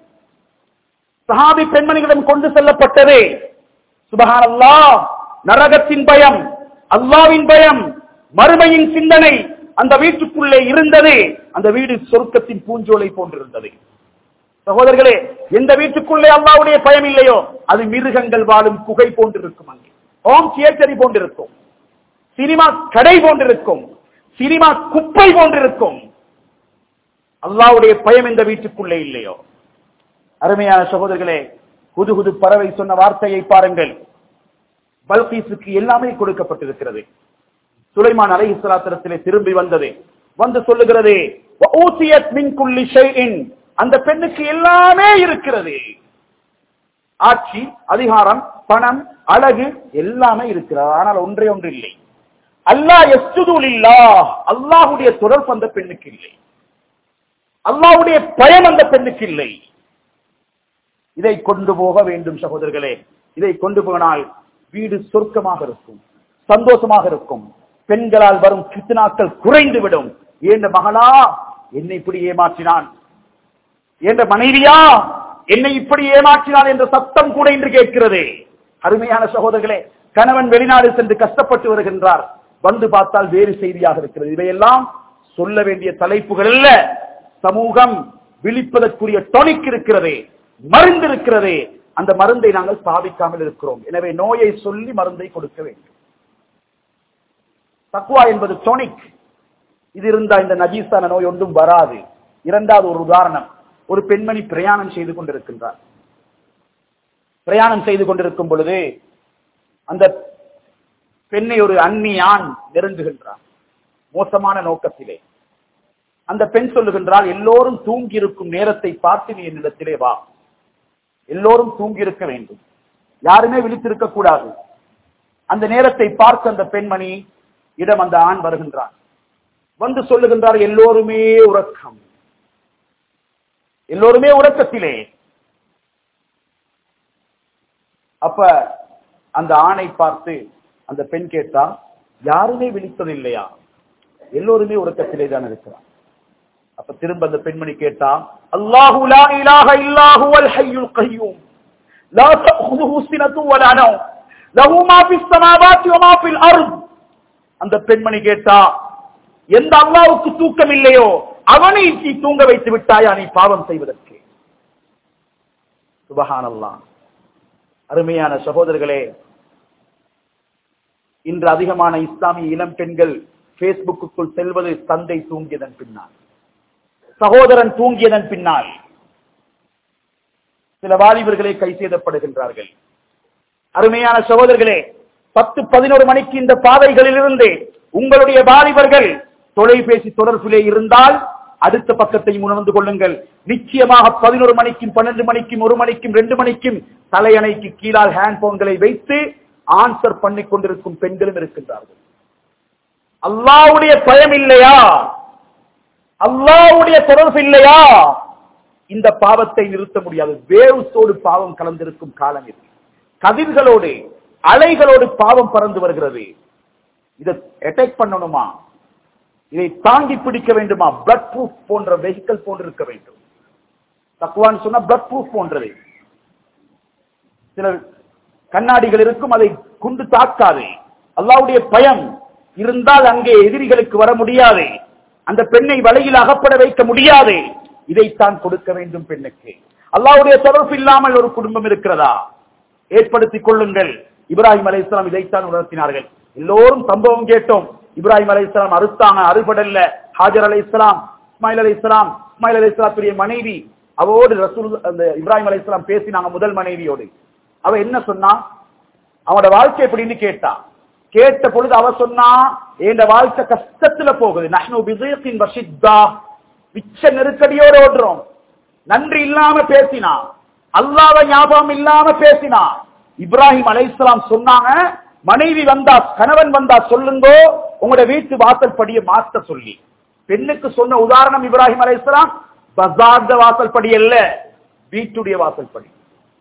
சஹாபி பெண்மணிகளிடம் கொண்டு செல்லப்பட்டது சுபஹானல்லாஹ் நரகத்தின் பயம் அல்லாவின் பயம் மறுமையின் சிந்தனை அந்த வீட்டுக்குள்ளே இருந்தது அந்த வீடு சொர்க்கத்தின் பூஞ்சோலை போன்றிருந்தது சகோதரர்களே எந்த வீட்டுக்குள்ளே அல்லாவுடைய பயம் இல்லையோ அது மிருகங்கள் வாழும் குகை போன்றிருக்கும் அங்கே ஹோம் தியேட்டரி போன்றிருக்கும் சினிமா கடை போன்றிருக்கும் சினிமா குப்பை போன்றிருக்கும் அல்லாவுடைய பயம் எந்த வீட்டுக்குள்ளே இல்லையோ அருமையான சகோதரர்களே புது புது பறவை சொன்ன வார்த்தையை பாருங்கள் பல்கீஸுக்கு எல்லாமே கொடுக்கப்பட்டிருக்கிறது சுலைமான் அலை இஸ்லாத்திரத்திலே திரும்பி வந்தது வந்து சொல்லுகிறது "வஊதியத் மின் குல்லி ஷைஇன்." அந்த பெண்ணுக்கு எல்லாமே இருக்கிறது ஆட்சி அதிகாரம் பணம் அழகு எல்லாமே இருக்கிறது ஆனால் ஒன்றே ஒன்று இல்லை அல்லாஹ் எஸ்துதுலில்லா அல்லாஹ்வுடைய தொடர்பு அந்த பெண்ணுக்கு இல்லை அல்லாஹ்வுடைய பயம் அந்த பெண்ணுக்கு இல்லை இதை கொண்டு போக வேண்டும் சகோதரர்களே இதை கொண்டு போனால் வீடு சொர்க்கமாக இருக்கும் சந்தோஷமாக இருக்கும் பெண்களால் வரும் கித்னாக்கள் குறைந்து விடும் ஏண்ட மகளா என்னை இப்படி ஏமாற்றினான் என்ற மனைவியா என்னை இப்படி ஏமாற்றினான் என்ற சத்தம் கூட இன்று கேட்கிறது அருமையான சகோதரர்களே கணவன் வெளிநாடு சென்று கஷ்டப்பட்டு வருகின்றார் வந்து பார்த்தால் வேறு செய்தியாக இருக்கிறது இவையெல்லாம் சொல்ல வேண்டிய தலைப்புகள் அல்ல சமூகம் விழிப்பதற்குரிய டொனிக் இருக்கிறது மருந்து இருக்கிறது அந்த மருந்தை நாங்கள் பாவிக்காமல் இருக்கிறோம் எனவே நோயை சொல்லி மருந்தை கொடுக்க வேண்டும் தக்குவா என்பது டொனிக் இது இருந்தா இந்த நஜீஸான நோய் ஒன்றும் வராது இரண்டாவது ஒரு உதாரணம் ஒரு பெண்மணி பிரயாணம் செய்து கொண்டிருக்கின்றார் பிரயாணம் செய்து கொண்டிருக்கும் பொழுது அந்த பெண்ணை ஒரு அந்நியான் நெருங்குகின்றார் மோசமான நோக்கத்திலே அந்த பெண் சொல்லுகின்றால் எல்லோரும் தூங்கி இருக்கும் நேரத்தை பார்த்து நீ என்னிடத்திலே வா எல்லோரும் தூங்கி இருக்க வேண்டும் யாருமே விழித்திருக்க கூடாது அந்த நேரத்தை பார்த்து அந்த பெண்மணி இடம் அந்த ஆண் வருகின்றார் வந்து சொல்லுகின்றார் எல்லோருமே உறக்கம் எல்லோருமே உறக்கத்திலே அப்ப அந்த ஆணை பார்த்து அந்த பெண் கேட்டா யாருமே விழித்ததில்லையா எல்லோருமே உறக்கத்திலே தான் இருக்கிறார் அப்ப திரும்ப அந்த பெண்மணி கேட்டா அல்லாஹு லா இலாஹ இல்லாஹு அல் ஹய்யுல் கய்யூம் லா தஅخذஹு சினத்து வலா நௌம் லஹு மா ஃபிஸ் ஸமாவாத்தி வ மா ஃபில் அர்த் அந்த பெண்மணி கேட்டா எந்த அல்லாஹ்வுக்கு தூக்கம் இல்லையோ அவனை நீ தூங்க வைத்து விட்டாயா நீ பாவம் செய்வதற்கு சுபஹானல்லாஹ் அருமையான சகோதரர்களே இன்று அதிகமான இஸ்லாமிய இளம் பெண்கள் பேஸ்புக்குள் செல்வது தந்தை தூங்கியதன் பின்னால் சகோதரன் தூங்கியதன் பின்னால் சில வாலிபர்களே கை செய்தப்படுகின்றார்கள் அருமையான சகோதரர்களே பத்து பதினோரு மணிக்கு இந்த பாதைகளிலிருந்து உங்களுடைய வாலிபர்கள் தொலைபேசி தொடர்பிலே இருந்தால் அடுத்த பக்கத்தை உணர்ந்து கொள்ளுங்கள் நிச்சயமாக பதினோரு மணிக்கும் பன்னெண்டு மணிக்கும் ஒரு மணிக்கும் ரெண்டு மணிக்கும் தலையணைக்கு கீழால் ஹேண்ட் போன்களை வைத்து ஆன்சர் பண்ணி கொண்டிருக்கும் பெண்களும் இருக்கின்றார்கள் அல்லாவுடைய பயம் இல்லையா அல்லாவுடைய தொடர்பு இல்லையா இந்த பாவத்தை நிறுத்த முடியாது வேவ்ஸோடு பாவம் கலந்திருக்கும் காலம் இது கதிர்களோடு அலைகளோடு பாவம் பறந்து வருகிறது இதை அட்டாக் பண்ணணுமா இதை தாங்கி பிடிக்க வேண்டுமா பிளட் ப்ரூஃப் போன்ற வெஹிக்கல் போன்று இருக்க வேண்டும் தக்குவான்னு சொன்னா பிளட் ப்ரூஃப் போன்றது சில கண்ணாடிகள் இருக்கும் அதை குண்டு தாக்காது அல்லாவுடைய பயம் இருந்தால் அங்கே எதிரிகளுக்கு வர முடியாது அந்த பெண்ணை வலையில் அகப்பட வைக்க முடியாது இதைத்தான் கொடுக்க வேண்டும் பெண்ணுக்கு அல்லாவுடைய தொடர்பு இல்லாமல் ஒரு குடும்பம் இருக்கிறதா ஏற்படுத்திக் கொள்ளுங்கள் இப்ராஹிம் அலை இஸ்லாம் இதைத்தான் உணர்த்தினார்கள் எல்லோரும் சம்பவம் கேட்டோம் இப்ராஹிம் அலை இஸ்லாம் அறுத்தாங்க அறுபடல்ல ஹாஜர் அலை இஸ்லாம் இஸ்மாயில் அலை இஸ்லாம் இஸ்மாயில் அலை இஸ்லாத்துடைய மனைவி அவரோடு ரசூல் அந்த இப்ராஹிம் அலை இஸ்லாம் பேசினாங்க முதல் மனைவியோடு அவ என்ன சொன்னா அவனோட வாழ்க்கை எப்படின்னு கேட்டா கேட்ட பொழுது அவ சொன்னா என் வாழ்க்கை கஷ்டத்துல போகுது நஹ்னு பிதீகின் வஷித்தா மிச்ச நெருக்கடியோடு ஓடுறோம் நன்றி இல்லாம பேசினா அல்லாஹ்வை ஞாபகம் இல்லாம பேசினா இப்ராஹிம் அலைஹிஸ்ஸலாம் சொன்னாங்க மனைவி வந்தா கணவன் வந்தா சொல்லுங்கோ உங்களோட வீட்டு வாசல் படியை மாத்த சொல்லி பெண்ணுக்கு சொன்ன உதாரணம் இப்ராஹிம் அலைஹிஸ்ஸலாம் பசார்த வாசல் படி அல்ல வீட்டுடைய வாசல் படி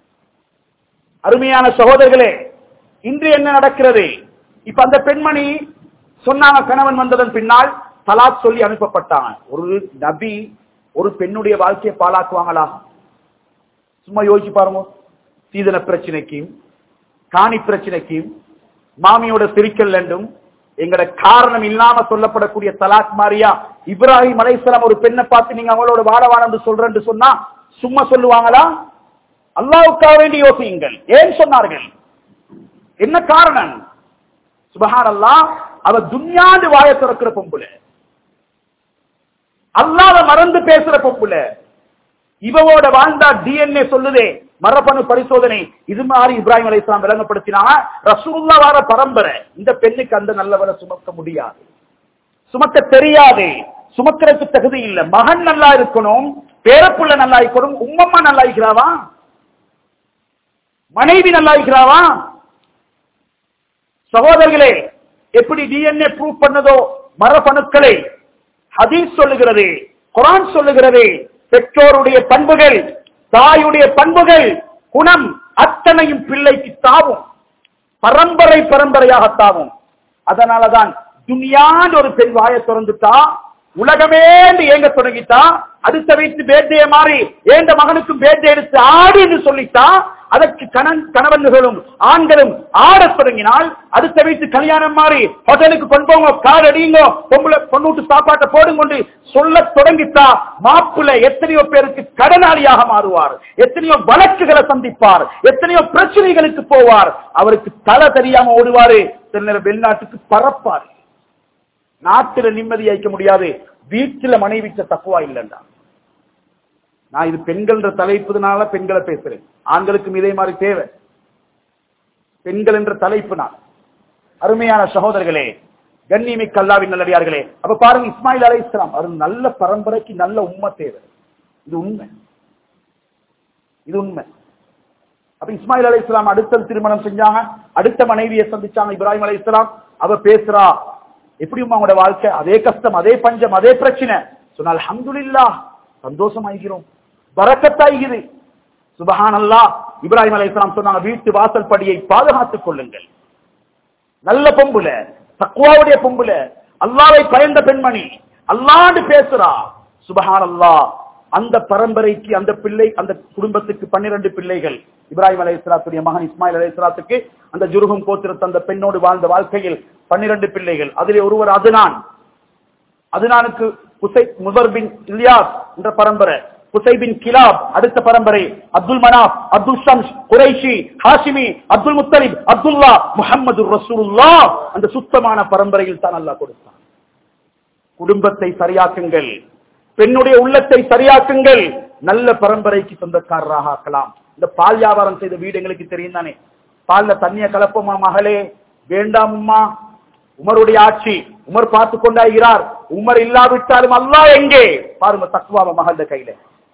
அருமையான சகோதரர்களே இன்று என்ன நடக்கிறது இப்ப அந்த பெண்மணி சொன்னாங்க கணவன் வந்ததன் பின்னால் தலாக் சொல்லி அனுப்பப்பட்டாங்க ஒரு நபி ஒரு பெண்ணுடைய வாழ்க்கையை பாழாக்குவாங்களா சும்மா யோசிச்சு பாருங்க சீதன பிரச்சனைக்கும் காணி பிரச்சனைக்கும் மாமியோட சிரிக்கல் என்றும் எங்கட காரணம் இல்லாம சொல்லப்படக்கூடிய தலாக் மாரியா இப்ராஹிம் அலைஹிஸ்ஸலாம் ஒரு பெண்ணை பார்த்து நீங்க அவளோட வாழ வாழ என்று சொல்றேன்னு சொன்னா சும்மா சொல்லுவாங்களா அல்லாவுக்காக வேண்டி யோசியுங்கள் ஏன் சொன்னார்கள் என்ன காரணம் சுபஹான் அல்லா அவ துன்யாண்டு வாய திறக்கிற பொம்புல அல்லாத மறந்து பேசுற பொம்புல இவவோட வாழ்ந்தா டிஎன்ஏ சொல்லுதே மரபணு பரிசோதனை இது மாதிரி இப்ராஹிம் அலி இஸ்லாம் விளங்கப்படுத்தினாங்க ரசூல்லா வார பரம்பரை இந்த பெண்ணுக்கு அந்த நல்லவரை சுமக்க முடியாது சுமக்க தெரியாது சுமக்கிறதுக்கு தகுதி இல்ல மகன் நல்லா இருக்கணும் பேரப்புள்ள நல்லா இருக்கணும் உம்மம்மா நல்லா இருக்கிறாவா மனைவி நல்லா இருக்கிறாவா சகோதரர்களே எப்படி டிஎன்ஏ ப்ரூவ் பண்ணதோ மரபணுக்களை ஹதீஸ் சொல்லுகிறது குரான் சொல்லுகிறது பெற்றோருடைய பண்புகள் தாயுடைய பண்புகள் குணம் அத்தனையும் பிள்ளைக்கு தாவும் பரம்பரை பரம்பரையாக தாவும் அதனாலதான் துனியாண்டு ஒரு பெண் வாய திறந்துட்டா உலகமே ஏங்க தொடங்கிட்டா அடுத்த வீட்டு பேர்தே மாறி ஏந்த மகனுக்கும் பேர்தே எடுத்து ஆடு என்று சொல்லிட்டா அதற்கு கணன் கணவன்களும் ஆண்களும் ஆடத் தொடங்கினால் அடுத்த வீட்டு கல்யாணம் மாறி ஹோட்டலுக்கு கொண்டு போங்க கார் அடியுங்க பொம்பளை பொண்ணூட்டு சாப்பாட்டை போடுங்க கொண்டு சொல்ல தொடங்கிட்டா மாப்பிள்ளை எத்தனையோ பேருக்கு கடனாளியாக மாறுவார் எத்தனையோ வழக்குகளை சந்திப்பார் எத்தனையோ பிரச்சனைகளுக்கு போவார் அவருக்கு தலை தெரியாம ஓடுவாரு சில நேரம் வெளிநாட்டுக்கு பறப்பார் நாட்டுல நிம்மதி அளிக்க முடியாது வீட்டுல மனைவிக்க தப்புவா இல்லைண்டா நான் இது பெண்கள் தலைப்புனால பெண்களை பேசுறேன் ஆண்களுக்கும் இதே மாதிரி தேவை பெண்கள் என்ற தலைப்பு நான் அருமையான சகோதரர்களே கண்ணியமிக்க அல்லாவின் நல்லடியார்களே அப்ப பாருங்க இஸ்மாயில் அலை இஸ்லாம் அது நல்ல பரம்பரைக்கு நல்ல உண்மை தேவை இது உண்மை இது உண்மை அப்ப இஸ்மாயில் அலை இஸ்லாம் அடுத்த திருமணம் செஞ்சாங்க அடுத்த மனைவியை சந்திச்சாங்க இப்ராஹிம் அலை இஸ்லாம் அவ பேசுறா எப்படி உங்களோட வாழ்க்கை அதே கஷ்டம் அதே பஞ்சம் அதே பிரச்சனை சொன்னால் அஹமதுல்லா சந்தோஷமாகிறோம் பறக்கத்தாகிறது சுபஹான் அல்லா இப்ராஹிம் அலை இஸ்லாம் சொன்னாங்க வீட்டு வாசல் படியை பாதுகாத்துக் கொள்ளுங்கள் நல்ல பொம்புல தக்குவாவுடைய பொம்புல அல்லாவை பயந்த பெண்மணி அல்லாண்டு பேசுறா சுபஹான் அல்லா அந்த பரம்பரைக்கு அந்த பிள்ளை அந்த குடும்பத்துக்கு பன்னிரண்டு பிள்ளைகள் இப்ராஹிம் அலை இஸ்லாத்துடைய மகன் இஸ்மாயில் அலை இஸ்லாத்துக்கு அந்த ஜுருகம் கோத்திரத்து அந்த பெண்ணோடு வாழ்ந்த வாழ்க்கையில் பன்னிரண்டு பிள்ளைகள் அதிலே ஒருவர் அதுனான் அதுனானுக்கு குசை முபர் பின் இலியாஸ் என்ற பரம்பரை குசை பின் கிலாப் அடுத்த பரம்பரை அப்துல் மனாப் அப்துல் ஷம்ஸ் குரைஷி ஹாஷிமி அப்துல் முத்தலிப் அப்துல்லா முஹம்மது ரசூலுல்லா அந்த சுத்தமான பரம்பரையில் தான் அல்லாஹ் கொடுத்தான் குடும்பத்தை சரியாக்குங்கள் பெண்ணுடைய உள்ளத்தை சரியாக்குங்கள் நல்ல பரம்பரைக்கு சொந்தக்காரராக ஆக்கலாம் இந்த பால் வியாபாரம் செய்த வீடு எங்களுக்கு தெரியும் தானே பால்ல தண்ணிய கலப்பமா மகளே வேண்டாம் உம்மா உமருடைய ஆட்சி உமர் பார்த்து கொண்டாகிறார் உமர் இல்லாவிட்டாலும் அல்லா எங்கே பாருங்க தக்குவாவ மகள கையில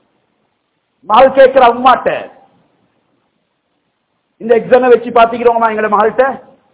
மகள் கேட்கிற உம்மாட்ட இந்த எக்ஸாம் வச்சு பாத்துக்கிறோமா எங்களை மகள்கிட்ட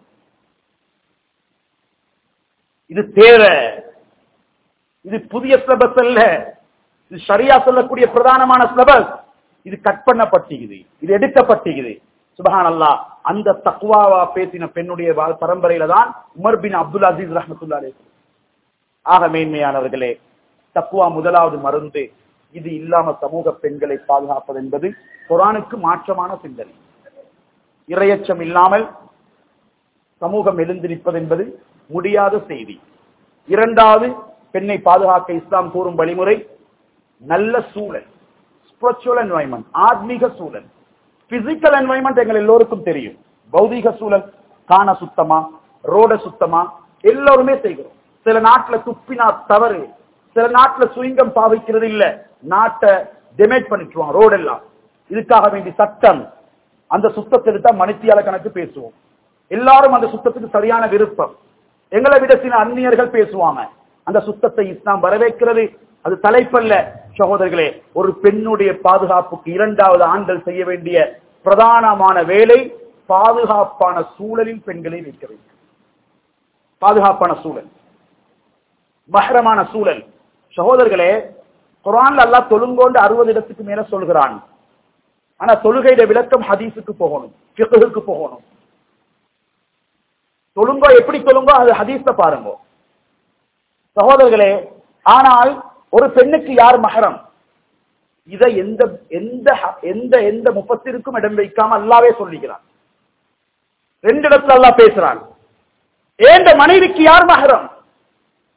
இது தேவை இது புதிய சிலபஸ் அல்ல இது சரியா சொல்லக்கூடிய பிரதானமான சிலபஸ் இது கட் பண்ணப்பட்டிருக்குது இது எடுக்கப்பட்டிருக்குது சுபஹான் அல்லா அந்த தக்வாவா பேசின பெண்ணுடைய வா- பரம்பரையில தான் உமர் பின் அப்துல் அசீஸ் ரஹமத்துல்லா ஆக மேன்மையானவர்களே தக்குவா முதலாவது மருந்து இது இல்லாம சமூக பெண்களை பாதுகாப்பது என்பது குரானுக்கு மாற்றமான சிந்தனை இரையச்சம் இல்லாமல் சமூகம் எழுந்து நிற்பது என்பது முடியாத செய்தி இரண்டாவது பெண்ணை பாதுகாக்க இஸ்லாம் கூறும் வழிமுறை நல்ல சூழல் ஸ்பிரிச்சுவல் என்வாய்மெண்ட் ஆத்மீக சூழல் பிசிக்கல் என்வாய்மெண்ட் எங்கள் எல்லோருக்கும் தெரியும் பௌதீக சூழல் காண சுத்தமா ரோட சுத்தமா எல்லோருமே செய்கிறோம் சில நாட்டுல துப்பினா தவறு சில நாட்டுல சுயங்கம் பாவிக்கிறது இல்ல நாட்டை டெமேட் பண்ணிட்டுருவாங்க ரோடு எல்லாம் இதுக்காக வேண்டி சட்டம் அந்த சுத்தத்தை எடுத்தா மணித்தியால கணக்கு பேசுவோம் எல்லாரும் அந்த சுத்தத்துக்கு சரியான விருப்பம் எங்களை விட சில அந்நியர்கள் பேசுவாங்க அந்த சுத்தத்தை இஸ்லாம் வரவேற்கிறது அது தலைப்பல்ல சகோதரர்களே ஒரு பெண்ணுடைய பாதுகாப்புக்கு இரண்டாவது ஆண்கள் செய்ய வேண்டிய பிரதானமான வேலை பாதுகாப்பான சூழலில் பெண்களை வைக்க வேண்டும் பாதுகாப்பான சூழல் மஹரமான சூழல் சகோதரர்களே குரான்ல அல்லாஹ் தொழுங்கோண்டு அறுபது இடத்துக்கு மேல சொல்கிறான் ஆனா தொழுகையிட விளக்கம் ஹதீஸுக்கு போகணும் ஃபிக்ஹுக்கு போகணும் தொழுங்கோ எப்படி தொழுங்கோ அது ஹதீஸ பாருங்க சகோதரர்களே ஆனால் ஒரு பெண்ணுக்கு யார் மகரம் இதை எந்த எந்த ஹ- எந்த எந்த முப்பத்திற்கும் இடம் வைக்காம அல்லாவே சொல்லிக்கிறான் ரெண்டு இடத்துல அல்லாஹ் பேசுறான் ஏந்த மனைவிக்கு யார் மகரம்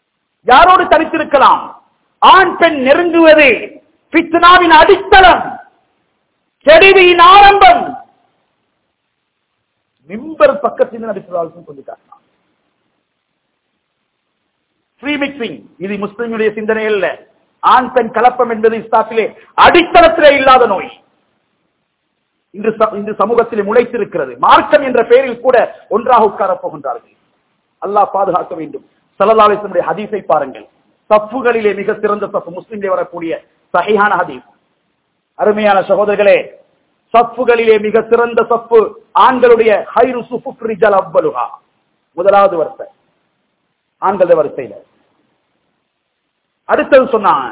யாரோடு தனித்திருக்கலாம் ஆண் பெண் நெருங்குவது பித்னாவின் அடித்தளம் கெடுதியின் ஆரம்பம் மிம்பர் பக்கத்தில் நபிசுல்லாவுக்கும் சொல்லி காட்டினான் ஃப்ரீ மிக்சிங் இது முஸ்லிமுடைய சிந்தனை அல்ல ஆண் பெண் கலப்பம் என்பது இஸ்லாத்திலே அடித்தளத்திலே இல்லாத நோய் இன்று ச- இன்று சமூகத்திலே முளைத்திருக்கிறது மார்க்கம் என்ற பெயரில் கூட ஒன்றாக உட்காரப் போகின்றார்கள் அல்லாஹ் பாதுகாக்க வேண்டும் சல்லல்லாஹு ஹதீஸை பாருங்கள் சஃப்புகளிலே மிக சிறந்த சஃப்பு முஸ்லிம்லே வரக்கூடிய சஹீஹான ஹதீஸ் அருமையான சகோதரர்களே சஃப்புகளிலே மிக சிறந்த சஃப்பு ஆண்களுடைய ஹைரு சுஃபுஃப் ரிஜால் அவ்வலுஹா முதலாவது வரிசை ஆண்கள வரிசையில அடுத்தது சொன்னான்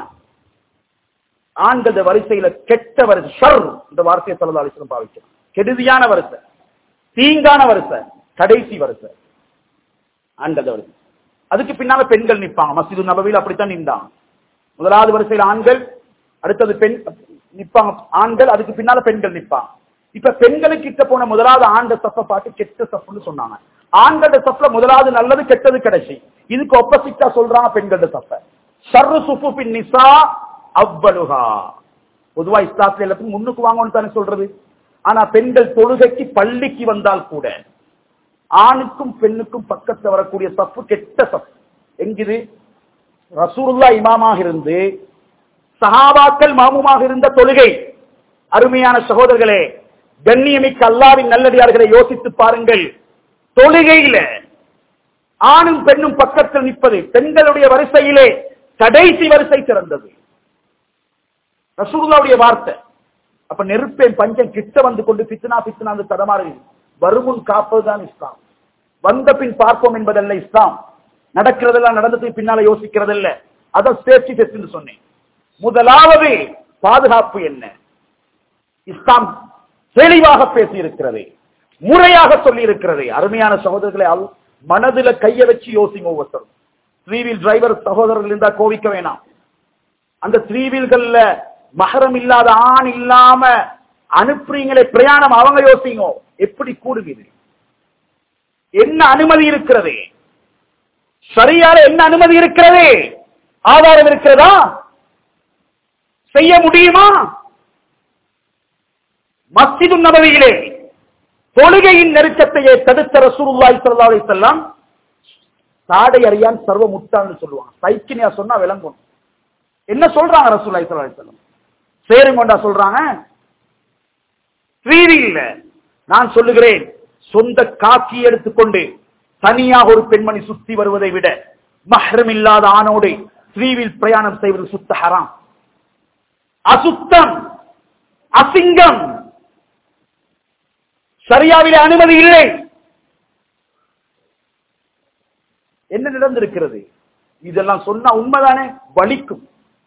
ஆண்கள வரிசையில கெட்ட வரிசை ஷர் இந்த வார்த்தையை சொல்லலாம் அலிஸ்லம் பாவிக்கிறோம் கெடுதியான வரிசை தீங்கான வரிசை கடைசி வரிசை ஆண்கள வரிசை அதுக்கு பின்னால பெண்கள் நிப்பாங்க மஸ்ஜிது நபவியில் அப்படித்தான் நின்றாங்க முதலாவது வரிசையில் ஆண்கள் அடுத்தது பெண் நிப்பாங்க ஆண்கள் அதுக்கு பின்னால பெண்கள் நிப்பாங்க இப்ப பெண்களுக்கு கிட்ட போன முதலாவது ஆண்ட சப்ப பாட்டு கெட்ட சப்புன்னு சொன்னாங்க ஆண்களோட சப்ல முதலாவது நல்லது கெட்டது கடைசி இதுக்கு ஒப்போசிட்டா சொல்றாங்க பெண்களோட சப்ப ஷர்ரு சுஃபுஃபின் நிசா அவ்வலுஹா பொதுவா இஸ்லாத்துல எல்லாத்துக்கும் முன்னுக்கு வாங்கன்னு தானே சொல்றது ஆனா பெண்கள் தொழுகைக்கு பள்ளிக்கு வந்தால் கூட ஆணுக்கும் பெண்ணுக்கும் பக்கத்துல வரக்கூடிய சப்பு கெட்ட சப்பு எங்கிது ரசூலுல்லா இமாமாக இருந்து சஹாபாக்கள் மாமுமாக இருந்த தொழுகை அருமையான சகோதரர்களே கண்ணியமிக்க அல்லாவின் நல்லடியார்களை யோசித்து பாருங்கள் தொழுகையில ஆணும் பெண்ணும் பக்கத்தில் நிற்பது பெண்களுடைய வரிசையிலே கடைசி வரிசை சிறந்தது ரசூலுல்லாவுடைய வார்த்தை அப்ப நெருப்பேன் பஞ்சம் கிட்ட வந்து கொண்டு பித்னா பித்னா அந்த தடமாறு வருமுன் காப்பதுதான் இஸ்லாம் வந்த பின் பார்ப்போம் என்பதல்ல இஸ்லாம் நடக்கிறதெல்லாம் நடந்ததுக்கு பின்னால யோசிக்கிறதல்ல அதை சேஃப்டி டெஸ்ட் சொன்னேன் முதலாவது பாதுகாப்பு என்ன இஸ்லாம் தெளிவாக பேசி இருக்கிறது முறையாக சொல்லி இருக்கிறது அருமையான சகோதரர்களை அல்- மனதுல கைய வச்சு யோசிங்க ஒவ்வொருத்தரும் த்ரீ வீல் டிரைவர் சகோதரர்கள் இருந்தா கோவிக்க வேணாம் அந்த த்ரீ வீல்கள்ல மகரம் இல்லாத ஆண் இல்லாம அனுப்புறீங்களே பிரயாணம் அவங்க யோசிங்க எப்படி கூடுகிறது என்ன அனுமதி இருக்கிறது சரியான என்ன அனுமதி இருக்கிறது ஆதாரம் இருக்கிறதா செய்ய முடியுமா மஸ்ஜிது நபவியிலே தொழுகையின் நெருக்கத்தையே தடுத்த ரசூலுல்லாஹி ஸல்லல்லாஹு அலைஹி வஸல்லம் சாடை அறியான் சர்வ முட்டாள்னு சொல்லுவாங்க சைக்கினியா சொன்னா விளங்கும் என்ன சொல்றாங்க ரசூலுல்லாஹி ஸல்லல்லாஹு அலைஹி வஸல்லம் சேரும் கொண்டா சொல்றாங்க ஸ்ரீவில்ல நான் சொல்லுகிறேன் சொந்த காக்கி எடுத்துக்கொண்டு தனியாக ஒரு பெண்மணி சுத்தி வருவதை விட மஹ்ரம் இல்லாத ஆணோடு ஸ்ரீவில் பிரயாணம் செய்வது சுத்த ஹராம் அசுத்தம் அசிங்கம் சரியாவிலே அனுமதி இல்லை என்ன நடந்திருக்கிறது இதெல்லாம் சொன்னா உண்மைதானே வலிக்கும்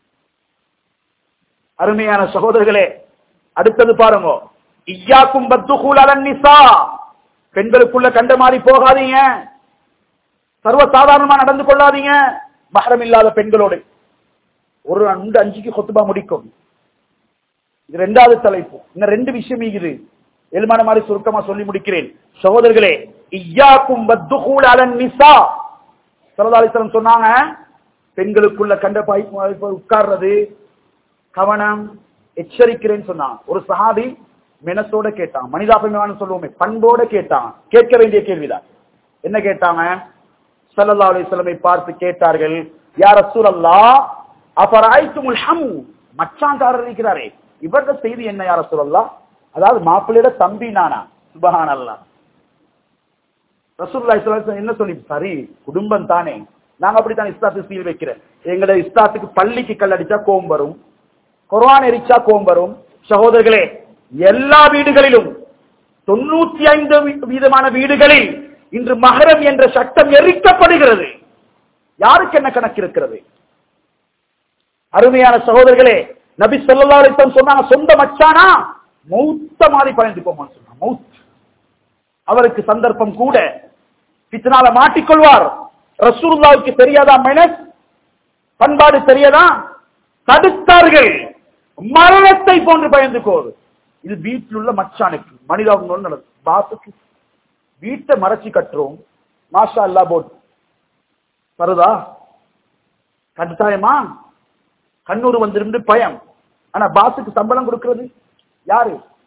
அருமையான சகோதரர்களே அடுத்தது பாருங்க ஐயாக்கும் பத்துகூல் அலன் நிசா பெண்களுக்குள்ள கண்ட மாதிரி போகாதீங்க சர்வ சாதாரணமா நடந்து கொள்ளாதீங்க மகரம் இல்லாத பெண்களோடு ஒரு ரெண்டு அஞ்சுக்கு கொத்துபா முடிக்கும் இது ரெண்டாவது தலைப்பு இன்னும் ரெண்டு விஷயம் இருக்குது எலுமான மாதிரி சுருக்கமா சொல்லி முடிக்கிறேன் சகோதரர்களே ஐயாக்கும் பத்துகூல் அலன் நிசா சரதாலிசலம் சொன்னாங்க பெண்களுக்குள்ள கண்ட பாய் உட்கார்றது கவனம் எச்சரிக்கிறேன்னு சொன்னான் ஒரு சஹாபி மெனசோட கேட்டான் மனிதாபிமானம் சொல்லுவோமே பண்போட கேட்டான் கேட்க வேண்டிய கேள்விதான் என்ன கேட்டாங்க சல்லல்லா அலிஸ்லமை பார்த்து கேட்டார்கள் யார் ரசூலல்லா அபராய்த்துமுல் ஹம் மச்சாங்காரர் இருக்கிறாரே இவரது செய்தி என்ன யார் ரசூலல்லா அதாவது மாப்பிள்ளையோட தம்பி நானா சுபஹான் அல்லா ரசூல்லா இஸ்லாம் என்ன சொல்லி சரி குடும்பம் தானே நாங்க அப்படித்தான் இஸ்லாத்துக்கு சீல் வைக்கிறேன் எங்கட இஸ்லாத்துக்கு பள்ளிக்கு கல் அடிச்சா கோபம் வரும் குர்ஆன் எரிச்சா கோபம் வரும் சகோதரர்களே எல்லா வீடுகளிலும் தொண்ணூத்தி ஐந்து வீதமான வீடுகளில் இன்று மகரம் என்ற சட்டம் எரிக்கப்படுகிறது யாருக்கு என்ன கணக்கு இருக்கிறது அருமையான சகோதரர்களே நபி சொல்லா சொன்னாங்க சொந்த மச்சானா மௌத்த மாதிரி பயந்து போமான்னு சொன்னாங்க மௌத் அவருக்கு சந்தர்ப்பம் கூட பித்தனால மாட்டிக்கொள்வார் ரசூலுல்லாவுக்கு தெரியாதா மைனஸ் பண்பாடு தெரியாதா தடுத்தார்கள் மரணத்தை போன்று பயந்து கோரு இது வீட்டில் உள்ள மச்சானுக்கு மனிதாவுக்கு நடந்தது பாசுக்கு வீட்டை மறைச்சு கட்டுறோம் மாஷா அல்லா போட் வருதா கட்டாயமா கண்ணூர் வந்திருந்து பயம் ஆனா பாசுக்கு சம்பளம் கொடுக்கிறது யாரு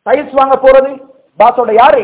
டைல்ஸ் வாங்க போறது பாஸோட யாரு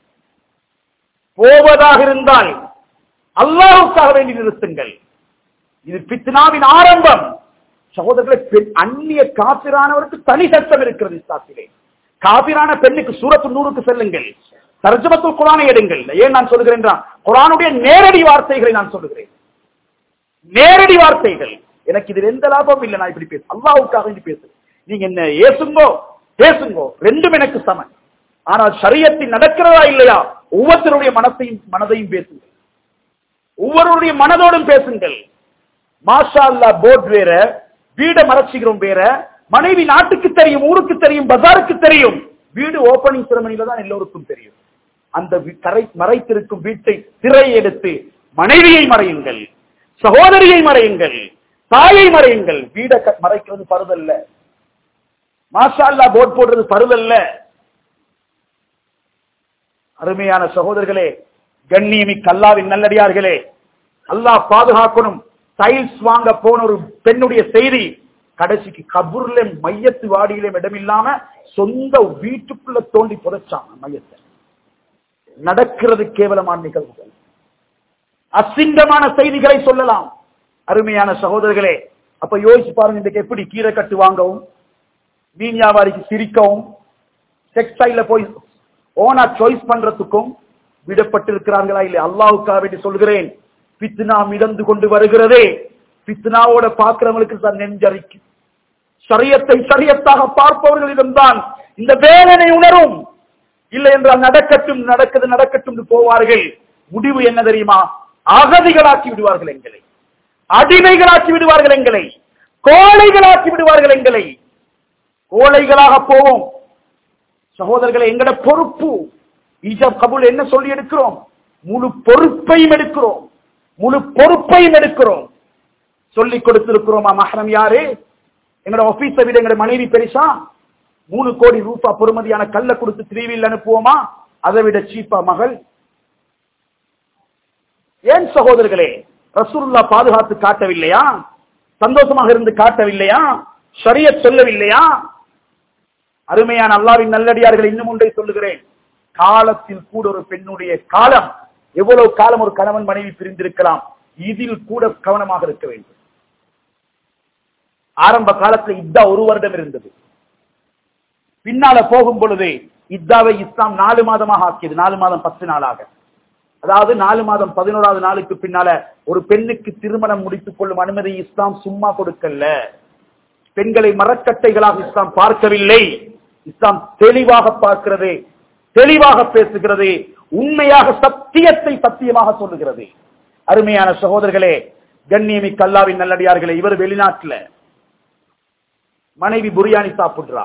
போவதாக இருந்தால் அல்லாஹ்வுக்காக வேண்டி நிறுத்துங்கள் இது பித்னாவின் ஆரம்பம் சகோதரர்களை பெண் அந்நிய காபிரானவருக்கு தனி சட்டம் இருக்கிறது இஸ்லாத்திலே காபிரான பெண்ணுக்கு சூரத்து நூறுக்கு செல்லுங்கள் தர்ஜமத்துல் குரானை எடுங்கள் ஏன் நான் சொல்லுகிறேன் என்றால், குரானுடைய நேரடி வார்த்தைகளை நான் சொல்லுகிறேன் நேரடி வார்த்தைகள் எனக்கு இதில் எந்த லாபமும் இல்லை நான் இப்படி பேச அல்லாவுக்காக வேண்டி பேசு நீங்க என்ன ஏசுங்கோ பேசுங்கோ ரெண்டும் எனக்கு சமன் ஆனால் சரியத்தில் நடக்கிறதா இல்லையா ஒவ்வொருத்தருடைய மனத்தையும் மனதையும் பேசுங்கள் ஒவ்வொருவருடைய மனதோடும் பேசுங்கள் மாஷா அல்லா போர்ட் வேற வீட மறைச்சிக்கிறோம் வேற மனைவி நாட்டுக்கு தெரியும் ஊருக்கு தெரியும் பஜாருக்கு தெரியும் வீடு ஓபனிங் செரமனில தான் எல்லோருக்கும் தெரியும் அந்த வி- கரை மறைத்திருக்கும் வீட்டை திரை எடுத்து மனைவியை மறையுங்கள் சகோதரியை மறையுங்கள் தாயை மறையுங்கள் வீட க- மறைக்கிறது பருதல்ல மாஷா அல்லா போர்ட் போடுறது பருதல்ல அருமையான சகோதரர்களே கண்ணியமிக்க அல்லாவின் நல்லடியார்களே அல்லாஹ் பாதுகாக்கணும் டைல்ஸ் வாங்க போன ஒரு பெண்ணுடைய செய்தி கடைசிக்கு கபூர்ல மையத்து வாடியிலும் இடமில்லாம சொந்த வீட்டுக்குள்ள தோண்டி புதைச்சாங்க மையத்தை நடக்கிறது கேவலமான நிகழ்வுகள் அசிங்கமான செய்திகளை சொல்லலாம் அருமையான சகோதரர்களே அப்ப யோசிச்சு பாருங்க இன்றைக்கு எப்படி கீரை கட்டு வாங்கவும் மீன் வியாபாரிக்கு சிரிக்கவும் டெக்ஸ்டைல போய் ஓனா சாய்ஸ் பண்றதுக்கும் விடப்பட்டிருக்கிறார்களா இல்லை அல்லாவுக்காக வேண்டி சொல்கிறேன் பித்னா மிதந்து கொண்டு வருகிறதே பித்னாவோட பார்க்கிறவங்களுக்கு தான் நெஞ்சரிக்கும் சரியத்தை சரியத்தாக பார்ப்பவர்களிடம்தான் இந்த வேதனை உணரும் இல்லை என்றால் நடக்கட்டும் நடக்குது நடக்கட்டும் என்று போவார்கள் முடிவு என்ன தெரியுமா அகதிகளாக்கி விடுவார்கள் எங்களை அடிமைகளாக்கி விடுவார்கள் எங்களை கோழைகளாக்கி விடுவார்கள் எங்களை கோழைகளாக போவோம் சகோதரர்களை எங்கட பொறுப்பு ஈஜாப் கபூல் என்ன சொல்லி எடுக்கிறோம் முழு பொறுப்பையும் எடுக்கிறோம் முழு பொறுப்பையும் எடுக்கிறோம் சொல்லிக் கொடுத்திருக்கிறோமா மகரம் யாரு எங்களோட ஆபீஸை விட எங்களோட மனைவி பெருசா மூணு கோடி ரூபா பொறுமதியான கல்ல கொடுத்து திருவியில் அனுப்புவோமா அதை விட சீப்பா மகள் ஏன் சகோதரர்களே ரசூலுல்லா பாதுகாத்து காட்டவில்லையா சந்தோஷமாக இருந்து காட்டவில்லையா ஷரியத் சொல்லவில்லையா அருமையான அல்லாவின் நல்லடியார்கள் இன்னும் ஒன்றை சொல்லுகிறேன் காலத்தில் கூட ஒரு பெண்ணுடைய காலம் எவ்வளவு காலம் ஒரு கணவன் மனைவி பிரிந்திருக்கலாம் இதில் கூட கவனமாக இருக்க வேண்டும் ஆரம்ப காலத்தில் இத்தா ஒரு வருடம் இருந்தது பின்னால போகும் பொழுது இத்தாவை இஸ்லாம் நாலு மாதமாக ஆக்கியது நாலு மாதம் பத்து நாளாக அதாவது நாலு மாதம் பதினோராவது நாளுக்கு பின்னால ஒரு பெண்ணுக்கு திருமணம் முடித்துக் கொள்ளும் அனுமதி இஸ்லாம் சும்மா கொடுக்கல பெண்களை மரக்கட்டைகளாக இஸ்லாம் பார்க்கவில்லை இஸ்லாம் தெளிவாக பார்க்கிறது தெளிவாக பேசுகிறது உண்மையாக சத்தியத்தை சத்தியமாக சொல்லுகிறது அருமையான சகோதரர்களே கண்ணியமிக்க அல்லாவின் நல்லடியார்களே இவர் வெளிநாட்டுல மனைவி புரியாணி சாப்பிடுறா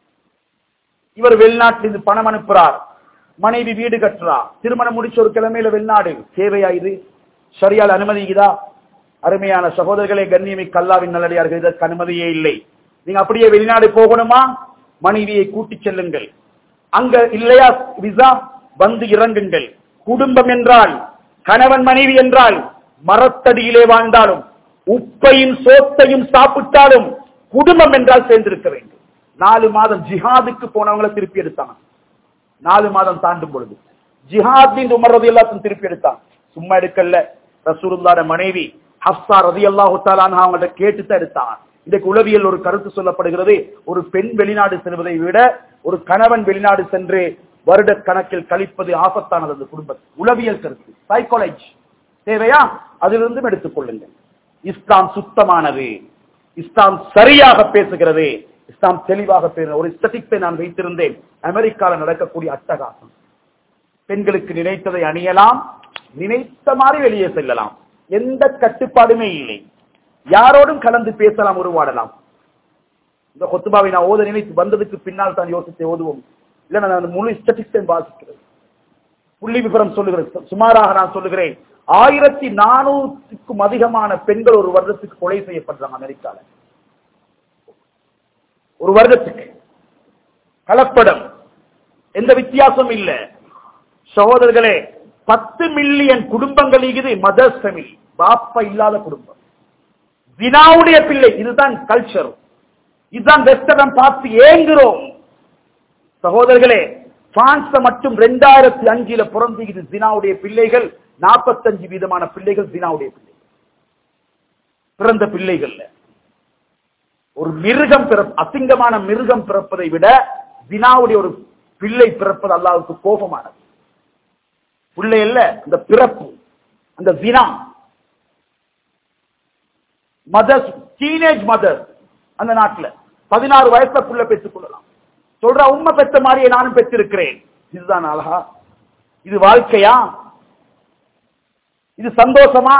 இவர் வெளிநாட்டிலிருந்து பணம் அனுப்புறார் மனைவி வீடு கட்டுறா திருமணம் முடிச்ச ஒரு கிழமையில வெளிநாடு தேவையா இது சரியால் அனுமதிக்குதா அருமையான சகோதரர்களே கண்ணியமிக்க அல்லாவின் நல்லடியார்கள் இதற்கு அனுமதியே இல்லை நீங்க அப்படியே வெளிநாடு போகணுமா மனைவியை கூட்டிச் செல்லுங்கள் அங்க இல்லையா விசா வந்து இறங்குங்கள் குடும்பம் என்றால் கணவன் மனைவி என்றால் மரத்தடியிலே வாழ்ந்தாலும் உப்பையும் சோத்தையும் சாப்பிட்டாலும் குடும்பம் என்றால் சேர்ந்திருக்க வேண்டும் நாலு மாதம் ஜிஹாதுக்கு போனவங்களை திருப்பி எடுத்தாங்க நாலு மாதம் தாண்டும் பொழுது ஜிஹாத் உமர் ரதி எல்லாத்தையும் திருப்பி எடுத்தான் சும்மா எடுக்கல ரசூலுல்லாட மனைவி ஹப்சா ரதி அல்லாஹு அவங்கள்ட்ட கேட்டு தான் எடுத்தாங்க இன்றைக்கு உளவியல் ஒரு கருத்து சொல்லப்படுகிறது ஒரு பெண் வெளிநாடு செல்வதை விட ஒரு கணவன் வெளிநாடு சென்று வருட கணக்கில் கழிப்பது ஆபத்தானது அந்த குடும்பத்தில் உளவியல் கருத்து சைக்காலஜி தேவையா அதிலிருந்தும் எடுத்துக் கொள்ளுங்கள் இஸ்லாம் சுத்தமானது இஸ்லாம் சரியாக பேசுகிறது இஸ்லாம் தெளிவாக பேசுகிறது ஒரு ஸ்டட்டிக்ஸை நான் வைத்திருந்தேன் அமெரிக்காவில் நடக்கக்கூடிய அட்டகாசம் பெண்களுக்கு நினைத்ததை அணியலாம் நினைத்த மாதிரி வெளியே செல்லலாம் எந்த கட்டுப்பாடுமே இல்லை யாரோடும் கலந்து பேசலாம் உருவாடலாம் இந்த கொத்துபாவை நான் ஓத நினைத்து வந்ததுக்கு பின்னால் தான் யோசித்து ஓதுவோம் இல்ல நான் அந்த முழு ஸ்டட்டிக்ஸை வாசிக்கிறேன் புள்ளி விவரம் சொல்லுகிறேன் சுமாராக நான் சொல்லுகிறேன் ஆயிரத்தி நானூறுக்கும் அதிகமான பெண்கள் ஒரு வருடத்துக்கு கொலை செய்யப்படுறாங்க அமெரிக்கால ஒரு வருடத்துக்கு கலப்படம் எந்த வித்தியாசமும் இல்ல சகோதரர்களே பத்து மில்லியன் குடும்பங்கள் இது மதர்ஸ் ஃபேமிலி பாப்பா இல்லாத குடும்பம் வினாவுடைய பிள்ளை இதுதான் கல்ச்சர் இதுதான் வெஸ்டர்ன் பார்த்து ஏங்குறோம் சகோதரர்களே பிரான்ஸ்ல மட்டும் ரெண்டாயிரத்தி அஞ்சுல பிறந்து இது ஜினாவுடைய பிள்ளைகள் நாற்பத்தஞ்சு வீதமான பிள்ளைகள் ஜினாவுடைய பிள்ளைகள் பிறந்த பிள்ளைகள்ல ஒரு மிருகம் பிற அசிங்கமான மிருகம் பிறப்பதை விட ஜினாவுடைய ஒரு பிள்ளை பிறப்பது அல்லாவுக்கு கோபமானது பிள்ளை அல்ல அந்த பிறப்பு அந்த ஜினா மதர்ஸ் டீனேஜ் மதர் அந்த நாட்டுல பதினாறு வயசுல புள்ள பெற்றுக் கொள்ளலாம் சொல்ற உண்மை பெற்ற மாதிரியே நானும் பெற்றிருக்கிறேன் இதுதான் அழகா இது வாழ்க்கையா இது சந்தோஷமா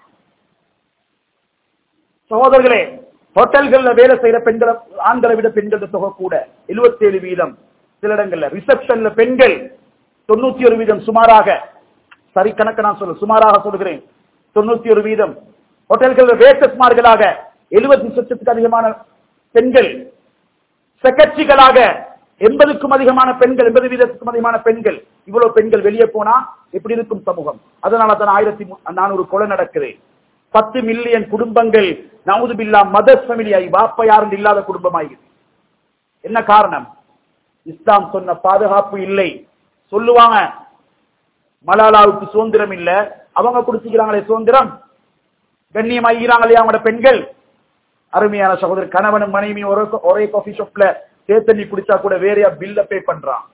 சகோதரர்களே ஹோட்டல்கள்ல வேலை செய்யற பெண்களை ஆண்களை விட பெண்கள் தொகை கூட 77 வீதம் சில இடங்கள்ல ரிசப்ஷன்ல பெண்கள் தொண்ணூத்தி ஒரு வீதம் சுமாராக சரி கணக்கு நான் சொல்ல சுமாராக சொல்கிறேன் தொண்ணூத்தி ஒரு வீதம் ஹோட்டல்கள் வேட்டஸ்மார்களாக எழுபத்தி லட்சத்துக்கு அதிகமான பெண்கள் செக்ரட்டரிகளாக எண்பதுக்கும் அதிகமான பெண்கள் எண்பது வீதத்துக்கும் அதிகமான பெண்கள் இவ்வளவு பெண்கள் வெளியே போனா எப்படி இருக்கும் சமூகம் அதனால தான் ஆயிரத்தி நானூறு கொலை நடக்குது பத்து மில்லியன் குடும்பங்கள் நவுது பில்லா மதர் ஃபெமிலியாய் வாப்ப யாரும் இல்லாத குடும்பமாகிறது என்ன காரணம் இஸ்லாம் சொன்ன பாதுகாப்பு இல்லை சொல்லுவாங்க மலாலாவுக்கு சுதந்திரம் இல்ல அவங்க குடிச்சுக்கிறாங்களே சுதந்திரம் கண்ணியமாகிறாங்களே அவங்களோட பெண்கள் அருமையான சகோதரர் கணவனும் மனைவி ஒரே ஒரே காஃபி ஷாப்ல தேத்தண்ணி குடிச்சா கூட வேறையா பில்ல பே பண்றான்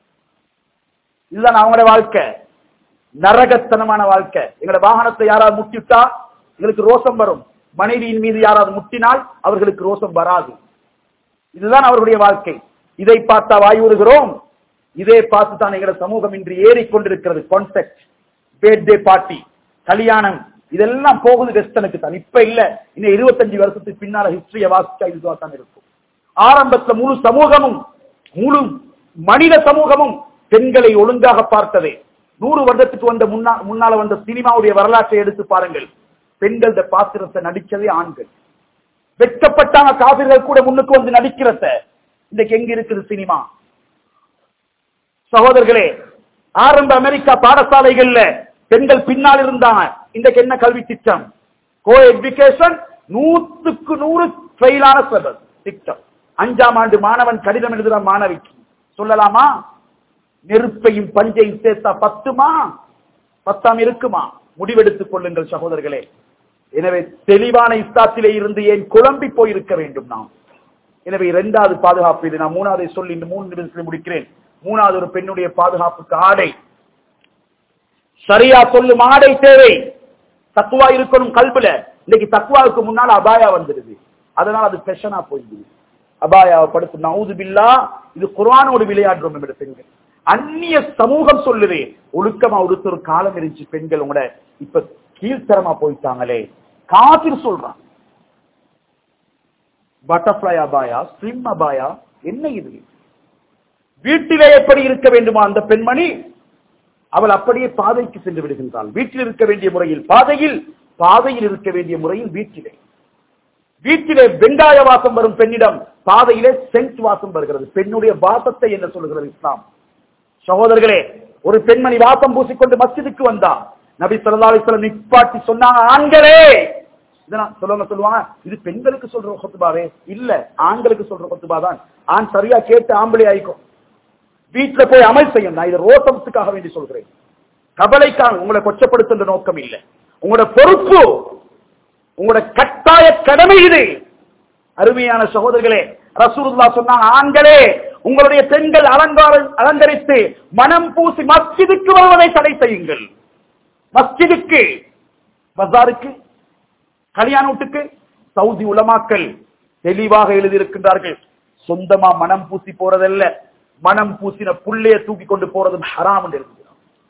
இதுதான் அவங்களோட வாழ்க்கை நரகத்தனமான வாழ்க்கை எங்களோட வாகனத்தை யாராவது முட்டிவிட்டா எங்களுக்கு ரோசம் வரும் மனைவியின் மீது யாராவது முட்டினால் அவர்களுக்கு ரோசம் வராது இதுதான் அவர்களுடைய வாழ்க்கை இதை பார்த்தா வாயுறுகிறோம் இதே பார்த்து தான் எங்களோட சமூகம் இன்று ஏறிக்கொண்டிருக்கிறது கான்செப்ட் பேர்தே பார்ட்டி கல்யாணம் இதெல்லாம் போகுது வெஸ்டனுக்கு தான் இப்ப இல்ல இன்னும் இருபத்தஞ்சு வருஷத்துக்கு பின்னால ஹிஸ்டரிய வாசிச்சா இதுவா தான் இருக்கும் ஆரம்பத்துல முழு சமூகமும் முழு மனித சமூகமும் பெண்களை ஒழுங்காக பார்த்ததே நூறு வருடத்துக்கு வந்த முன்னா முன்னால வந்த சினிமாவுடைய வரலாற்றை எடுத்து பாருங்கள் பெண்கள் பாத்திரத்தை நடிச்சதே ஆண்கள் வெட்கப்பட்டாங்க காவிர்கள் கூட முன்னுக்கு வந்து நடிக்கிறத இன்னைக்கு எங்க இருக்குது சினிமா சகோதரர்களே ஆரம்ப அமெரிக்கா பாடசாலைகள்ல பெண்கள் பின்னால் இருந்தாங்க இன்றைக்கு என்ன கல்வி திட்டம் கோ எஜுகேஷன் நூத்துக்கு நூறு ஃபெயிலான சிலபஸ் திட்டம் அஞ்சாம் ஆண்டு மாணவன் கடிதம் எழுதுற மாணவிக்கு சொல்லலாமா நெருப்பையும் பஞ்சையும் சேர்த்தா பத்துமா பத்தாம் இருக்குமா முடிவெடுத்துக் கொள்ளுங்கள் சகோதரர்களே எனவே தெளிவான இஸ்லாத்திலே இருந்து ஏன் குழம்பி போயிருக்க வேண்டும் நாம் எனவே இரண்டாவது பாதுகாப்பு இது நான் மூணாவது சொல்லி இந்த மூணு நிமிஷத்தில் முடிக்கிறேன் மூணாவது ஒரு பெண்ணுடைய பாதுகாப்புக்கு ஆடை சரியா சொல்லும் ஆடை தேவை தக்குவா இருக்கணும் கல்புல இன்னைக்கு தக்குவாவுக்கு முன்னால் அபாயா வந்துடுது அதனால அது பெஷனா போயிடுது அபாயாவை படுத்து நவுது பில்லா இது குர்ஆனோடு விளையாடுறோம் நம்முடைய பெண்கள் அந்நிய சமூகம் சொல்லுது ஒழுக்கமா உடுத்த ஒரு காலம் இருந்துச்சு பெண்கள் உங்களோட இப்ப கீழ்த்தரமா போயிட்டாங்களே காபிர் சொல்றான் பட்டர்ஃபிளை அபாயா ஸ்லிம் அபாயா என்ன இது வீட்டிலே எப்படி இருக்க வேண்டுமா அந்த பெண்மணி அவள் அப்படியே பாதைக்கு சென்று விடுகின்றாள் வீட்டில் இருக்க வேண்டிய முறையில் பாதையில் பாதையில் இருக்க வேண்டிய முறையில் வீட்டிலே வீட்டிலே வெங்காய வாசம் வரும் பெண்ணிடம் பாதையிலே சென்ட் வாசம் வருகிறது பெண்ணுடைய வாசத்தை என்ன சொல்லுகிறது இஸ்லாம் சகோதரர்களே ஒரு பெண்மணி வாசம் பூசிக்கொண்டு மஸ்ஜிதுக்கு வந்தா நபி ஸல்லல்லாஹு அலைஹி வஸல்லம் நிப்பாட்டி சொன்னாங்க ஆண்களே இதெல்லாம் சொல்லுவாங்க சொல்லுவாங்க இது பெண்களுக்கு சொல்ற கொத்துபாவே இல்ல ஆண்களுக்கு சொல்ற கொத்துபா தான் ஆண் சரியா கேட்டு ஆம்பளை ஆயிக்கும் வீட்டுல போய் அமல் செய்யும் நான் இதை ரோசத்துக்காக வேண்டி சொல்கிறேன் கவலைக்காக உங்களை கொச்சப்படுத்துன்ற நோக்கம் இல்லை உங்களோட பொறுப்பு உங்களோட கட்டாய கடமை இது அருமையான சகோதரர்களே ரசூலுல்லா சொன்னாங்க ஆண்களே உங்களுடைய பெண்கள் அலங்கார அலங்கரித்து மனம் பூசி மஸ்ஜிதுக்கு வருவதை தடை செய்யுங்கள் மஸ்ஜிதுக்கு பஜாருக்கு கல்யாண வீட்டுக்கு சவுதி உலமாக்கள் தெளிவாக எழுதியிருக்கின்றார்கள் சொந்தமா மனம் பூசி போறதல்ல மனம் பூசின புள்ளைய தூக்கி கொண்டு போறதும் ஹராம் என்று இருக்கிறார்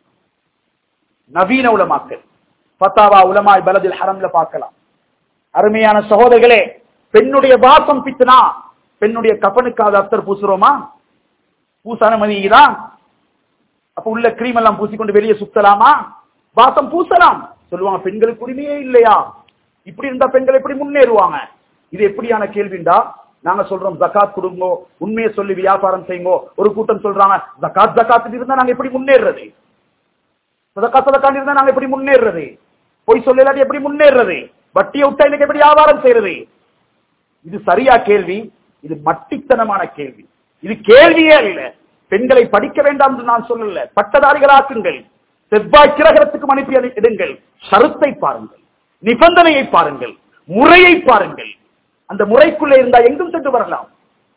நவீன உலமாக்கள் பத்தாவா உலமாய் பலதில் ஹரம்ல பார்க்கலாம் அருமையான சகோதரர்களே பெண்ணுடைய வாசம் பித்துனா பெண்ணுடைய கப்பனுக்காக அத்தர் பூசுறோமா பூச அனுமதிக்குதா அப்ப உள்ள கிரீம் எல்லாம் பூசிக்கொண்டு வெளியே சுத்தலாமா வாசம் பூசலாம் சொல்லுவாங்க பெண்களுக்கு உரிமையே இல்லையா இப்படி இருந்தா பெண்கள் எப்படி முன்னேறுவாங்க இது எப்படியான கேள்விண்டா நாங்க சொல்றோம் ஜகாத் கொடுங்கோ உண்மையை சொல்லி வியாபாரம் செய்யுங்கோ ஒரு கூட்டம் சொல்றாங்க ஜகாத் ஜகாத் இருந்தா நாங்க எப்படி முன்னேறது சதக்காத் சதக்கான் இருந்தா நாங்க எப்படி முன்னேறது பொய் சொல்லலாட்டி எப்படி முன்னேறது வட்டியை விட்டா இன்னைக்கு எப்படி வியாபாரம் செய்யறது இது சரியா கேள்வி இது மட்டித்தனமான கேள்வி இது கேள்வியே இல்ல பெண்களை படிக்க வேண்டாம் என்று நான் சொல்லல பட்டதாரிகளாக்குங்கள் செவ்வாய் கிரகத்துக்கு அனுப்பி அதை இடுங்கள் ஷருத்தை பாருங்கள் நிபந்தனையை பாருங்கள் முறையை பாருங்கள் அந்த முறைக்குள்ளே இருந்தா எங்கும் சென்று வரலாம்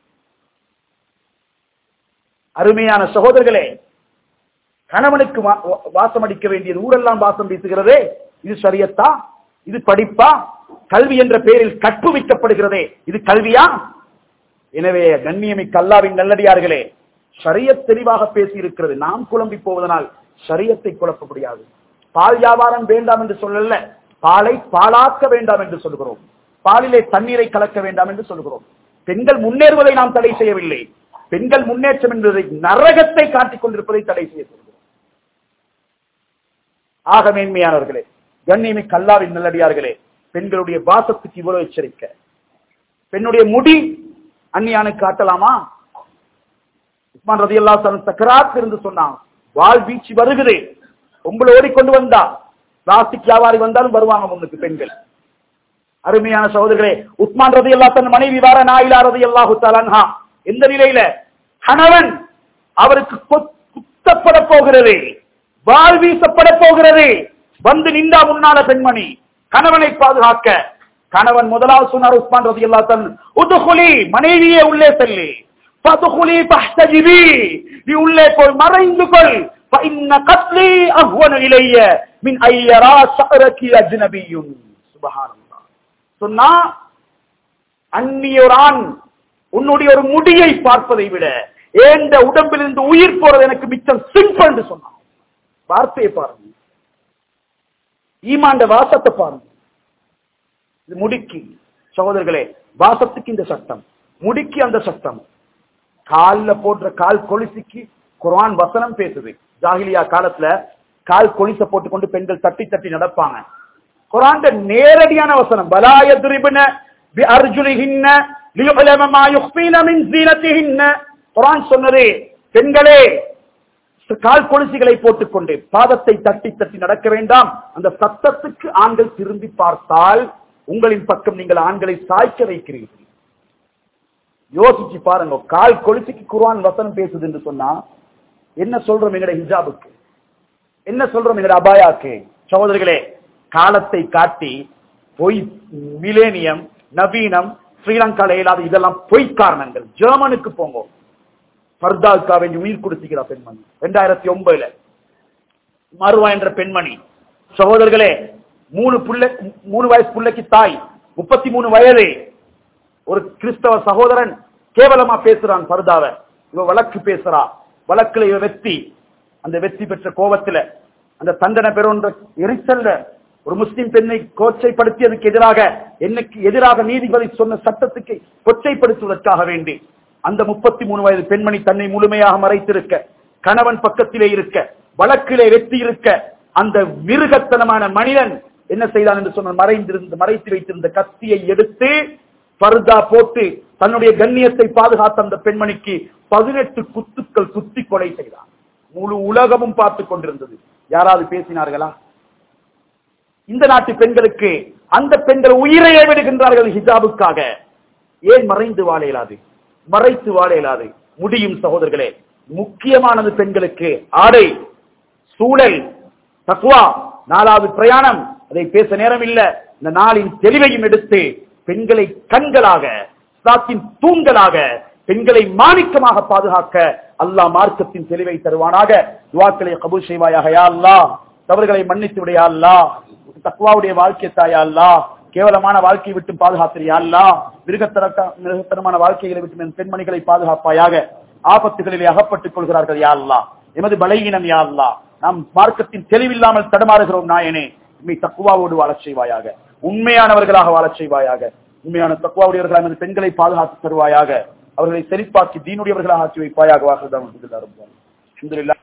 அருமையான சகோதரர்களே கணவனுக்கு வா- வா- வாசம் அடிக்க வேண்டியது ஊரெல்லாம் வாசம் வீசுகிறதே இது சரியத்தா இது படிப்பா கல்வி என்ற பெயரில் கற்புவிக்கப்படுகிறதே இது கல்வியா எனவே கண்ணியமிக்க அல்லாவின் நல்லடியார்களே ஷரியத் தெளிவாக பேசி இருக்கிறது நாம் குழம்பி போவதனால் ஷரியத்தை குழப்ப முடியாது பால் வியாபாரம் வேண்டாம் என்று சொல்லல பாலை பாலாக்க வேண்டாம் என்று சொல்கிறோம் பாலிலே தண்ணீரை கலக்க வேண்டாம் என்று சொல்கிறோம் பெண்கள் முன்னேறுவதை நாம் தடை செய்யவில்லை பெண்கள் முன்னேற்றம் என்பதை நரகத்தை காட்டிக் கொண்டிருப்பதை தடை செய்ய சொல்கிறோம் ஆக மேன்மையானவர்களே கண்ணியமிக்க அல்லாவின் நல்லடியார்களே பெண்களுடைய வாசத்துக்கு இவ்வளவு எச்சரிக்கை பெண்ணுடைய முடி அந்நியானுக்கு காட்டலாமா உஸ்மான் ரதி அல்லா சக்கராத் இருந்து சொன்னான் வால் வீச்சு வருகுது உங்களை ஓடிக்கொண்டு வந்தா பிளாஸ்டிக் வியாபாரி வந்தாலும் வருவாங்க முன்னுக்கு பெண்கள் அருமையான சகோதரர்களே உஸ்மான் ரதி அல்லா தன் மனைவி வார நாயிலா ரதி அல்லாஹு தலன்ஹா எந்த நிலையில கணவன் அவருக்கு கொத்- குத்தப்பட போகிறது வால் வீசப்பட போகிறது வந்து நின்றா முன்னால பெண்மணி கணவனை பாதுகாக்க கணவன் முதலாவது சொன்னார் உஸ்மான் ரதி அல்லா தன் உதுகுலி மனைவியே உள்ளே செல்லு فادخلي فاحتجبي நீ உள்ளே போய் மறைந்து கொள் فإن قتلي أهون إلي من أن يرى شعرك أجنبي سبحان الله சொன்னா அந்நிய ஒரு ஆண் உன்னுடைய ஒரு முடியை பார்ப்பதை விட ஏந்த உடம்பிலிருந்து உயிர் போறது எனக்கு மிச்சம் சிம்பிள் என்று சொன்னான் வார்த்தையை பாருங்க ஈமாண்ட வாசத்தை பாருங்க இது முடிக்கு சகோதரர்களே வாசத்துக்கு இந்த சட்டம் முடிக்கு அந்த சட்டம் கால்ல போடுற கால் கொலுசுக்கு குர்ஆன் வசனம் பேசுது ஜாகிலியா காலத்துல கால் கொலுச போட்டுக்கொண்டு பெண்கள் தட்டி தட்டி நடப்பாங்க குர்ஆன் நேரடியான வசனம் பலாயதுரிபன பி அர்ஜுலிஹின்ன லியுலம மா யுக்ஃபீன மின் ஜீனத்திஹின்ன குர்ஆன் சொன்னது பெண்களே கால் கொலுசுகளை போட்டுக்கொண்டு பாதத்தை தட்டி தட்டி நடக்க வேண்டாம் அந்த சத்தத்துக்கு ஆண்கள் திரும்பி பார்த்தால் உங்களின் பக்கம் நீங்கள் ஆண்களை சாய்க்க வைக்கிறீர்கள் யோசிச்சு பாருங்க கால் கொலுசுக்கு குர்ஆன் வசனம் பேசுது என்று சொன்னா என்ன சொல்றோம் எங்கட ஹிஜாபுக்கு என்ன சொல்றோம் எங்கட அபாயாக்கு சகோதரர்களே காலத்தை காட்டி பொய் மிலேனியம் நவீனம் ஸ்ரீலங்கால இல்லாத இதெல்லாம் பொய் காரணங்கள் ஜெர்மனுக்கு போங்க பர்தாவுக்கா வேண்டி உயிர் கொடுத்துக்கிறா பெண்மணி ரெண்டாயிரத்தி ஒன்பதுல மருவா என்ற பெண்மணி சகோதரர்களே மூணு புள்ள மூணு வயசு புள்ளைக்கு தாய் முப்பத்தி மூணு வயது ஒரு கிறிஸ்தவ சகோதரன் கேவலமா பேசுறான் பர்தாவ இவ வழக்கு பேசுறா வழக்குல இவ வெற்றி அந்த வெற்றி பெற்ற கோபத்துல அந்த தண்டனை பெறுன்ற எரிச்சல்ல ஒரு முஸ்லிம் பெண்ணை கோச்சைப்படுத்தியதுக்கு எதிராக என்னைக்கு எதிராக நீதிபதி சொன்ன சட்டத்துக்கு கொச்சைப்படுத்துவதற்காக வேண்டி அந்த முப்பத்தி மூணு வயது பெண்மணி தன்னை முழுமையாக மறைத்திருக்க கணவன் பக்கத்திலே இருக்க வழக்கிலே வெற்றி இருக்க அந்த மிருகத்தனமான மனிதன் என்ன செய்தான் என்று சொன்ன மறைந்திருந்த மறைத்து வைத்திருந்த கத்தியை எடுத்து பர்தா போட்டு தன்னுடைய கண்ணியத்தை பாதுகாத்த அந்த பெண்மணிக்கு பதினெட்டு குத்துக்கள் குத்தி கொலை செய்தான் முழு உலகமும் பார்த்து கொண்டிருந்தது யாராவது பேசினார்களா இந்த நாட்டு பெண்களுக்கு அந்த பெண்கள் உயிரையே விடுகின்றார்கள் ஹிஜாபுக்காக ஏன் மறைந்து வாழ இயலாது மறைத்து வாழ இயலாது முடியும் சகோதரர்களே முக்கியமானது பெண்களுக்கு ஆடை சூழல் தக்குவா நாலாவது பிரயாணம் அதை பேச நேரம் இல்ல இந்த நாளின் தெளிவையும் எடுத்து பெண்களை கண்களாக இஸ்லாத்தின் தூண்களாக பெண்களை மாணிக்கமாக பாதுகாக்க அல்லாஹ் மார்க்கத்தின் தெளிவை தருவானாக துவாக்களை கபூல் செய்வாயாக யா அல்லாஹ் தவறுகளை மன்னித்து விடையா அல்லாஹ் தக்குவாவுடைய வாழ்க்கை தாயா அல்லாஹ் கேவலமான வாழ்க்கையை விட்டு பாதுகாத்திரியா அல்லாஹ் மிருகத்தரக்க மிருகத்தனமான வாழ்க்கைகளை விட்டு என் பெண்மணிகளை பாதுகாப்பாயாக ஆபத்துகளிலே அகப்பட்டுக் கொள்கிறார்கள் யா அல்லாஹ் எமது பலகீனம் யா அல்லாஹ் நாம் மார்க்கத்தின் தெளிவில்லாமல் தடமாறுகிறோம் நாயனே உண்மை தக்குவாவோடு வாழச் செய்வாயாக உண்மையானவர்களாக வாழச் செய்வாயாக உண்மையான தக்குவாவுடையவர்களாக எமது பெண்களை பாதுகாத்து தருவாயாக அவர்களை செழிப்பாக்கி தீனுடையவர்களாக ஆக்கி வைப்பாயாக வாசல் தான்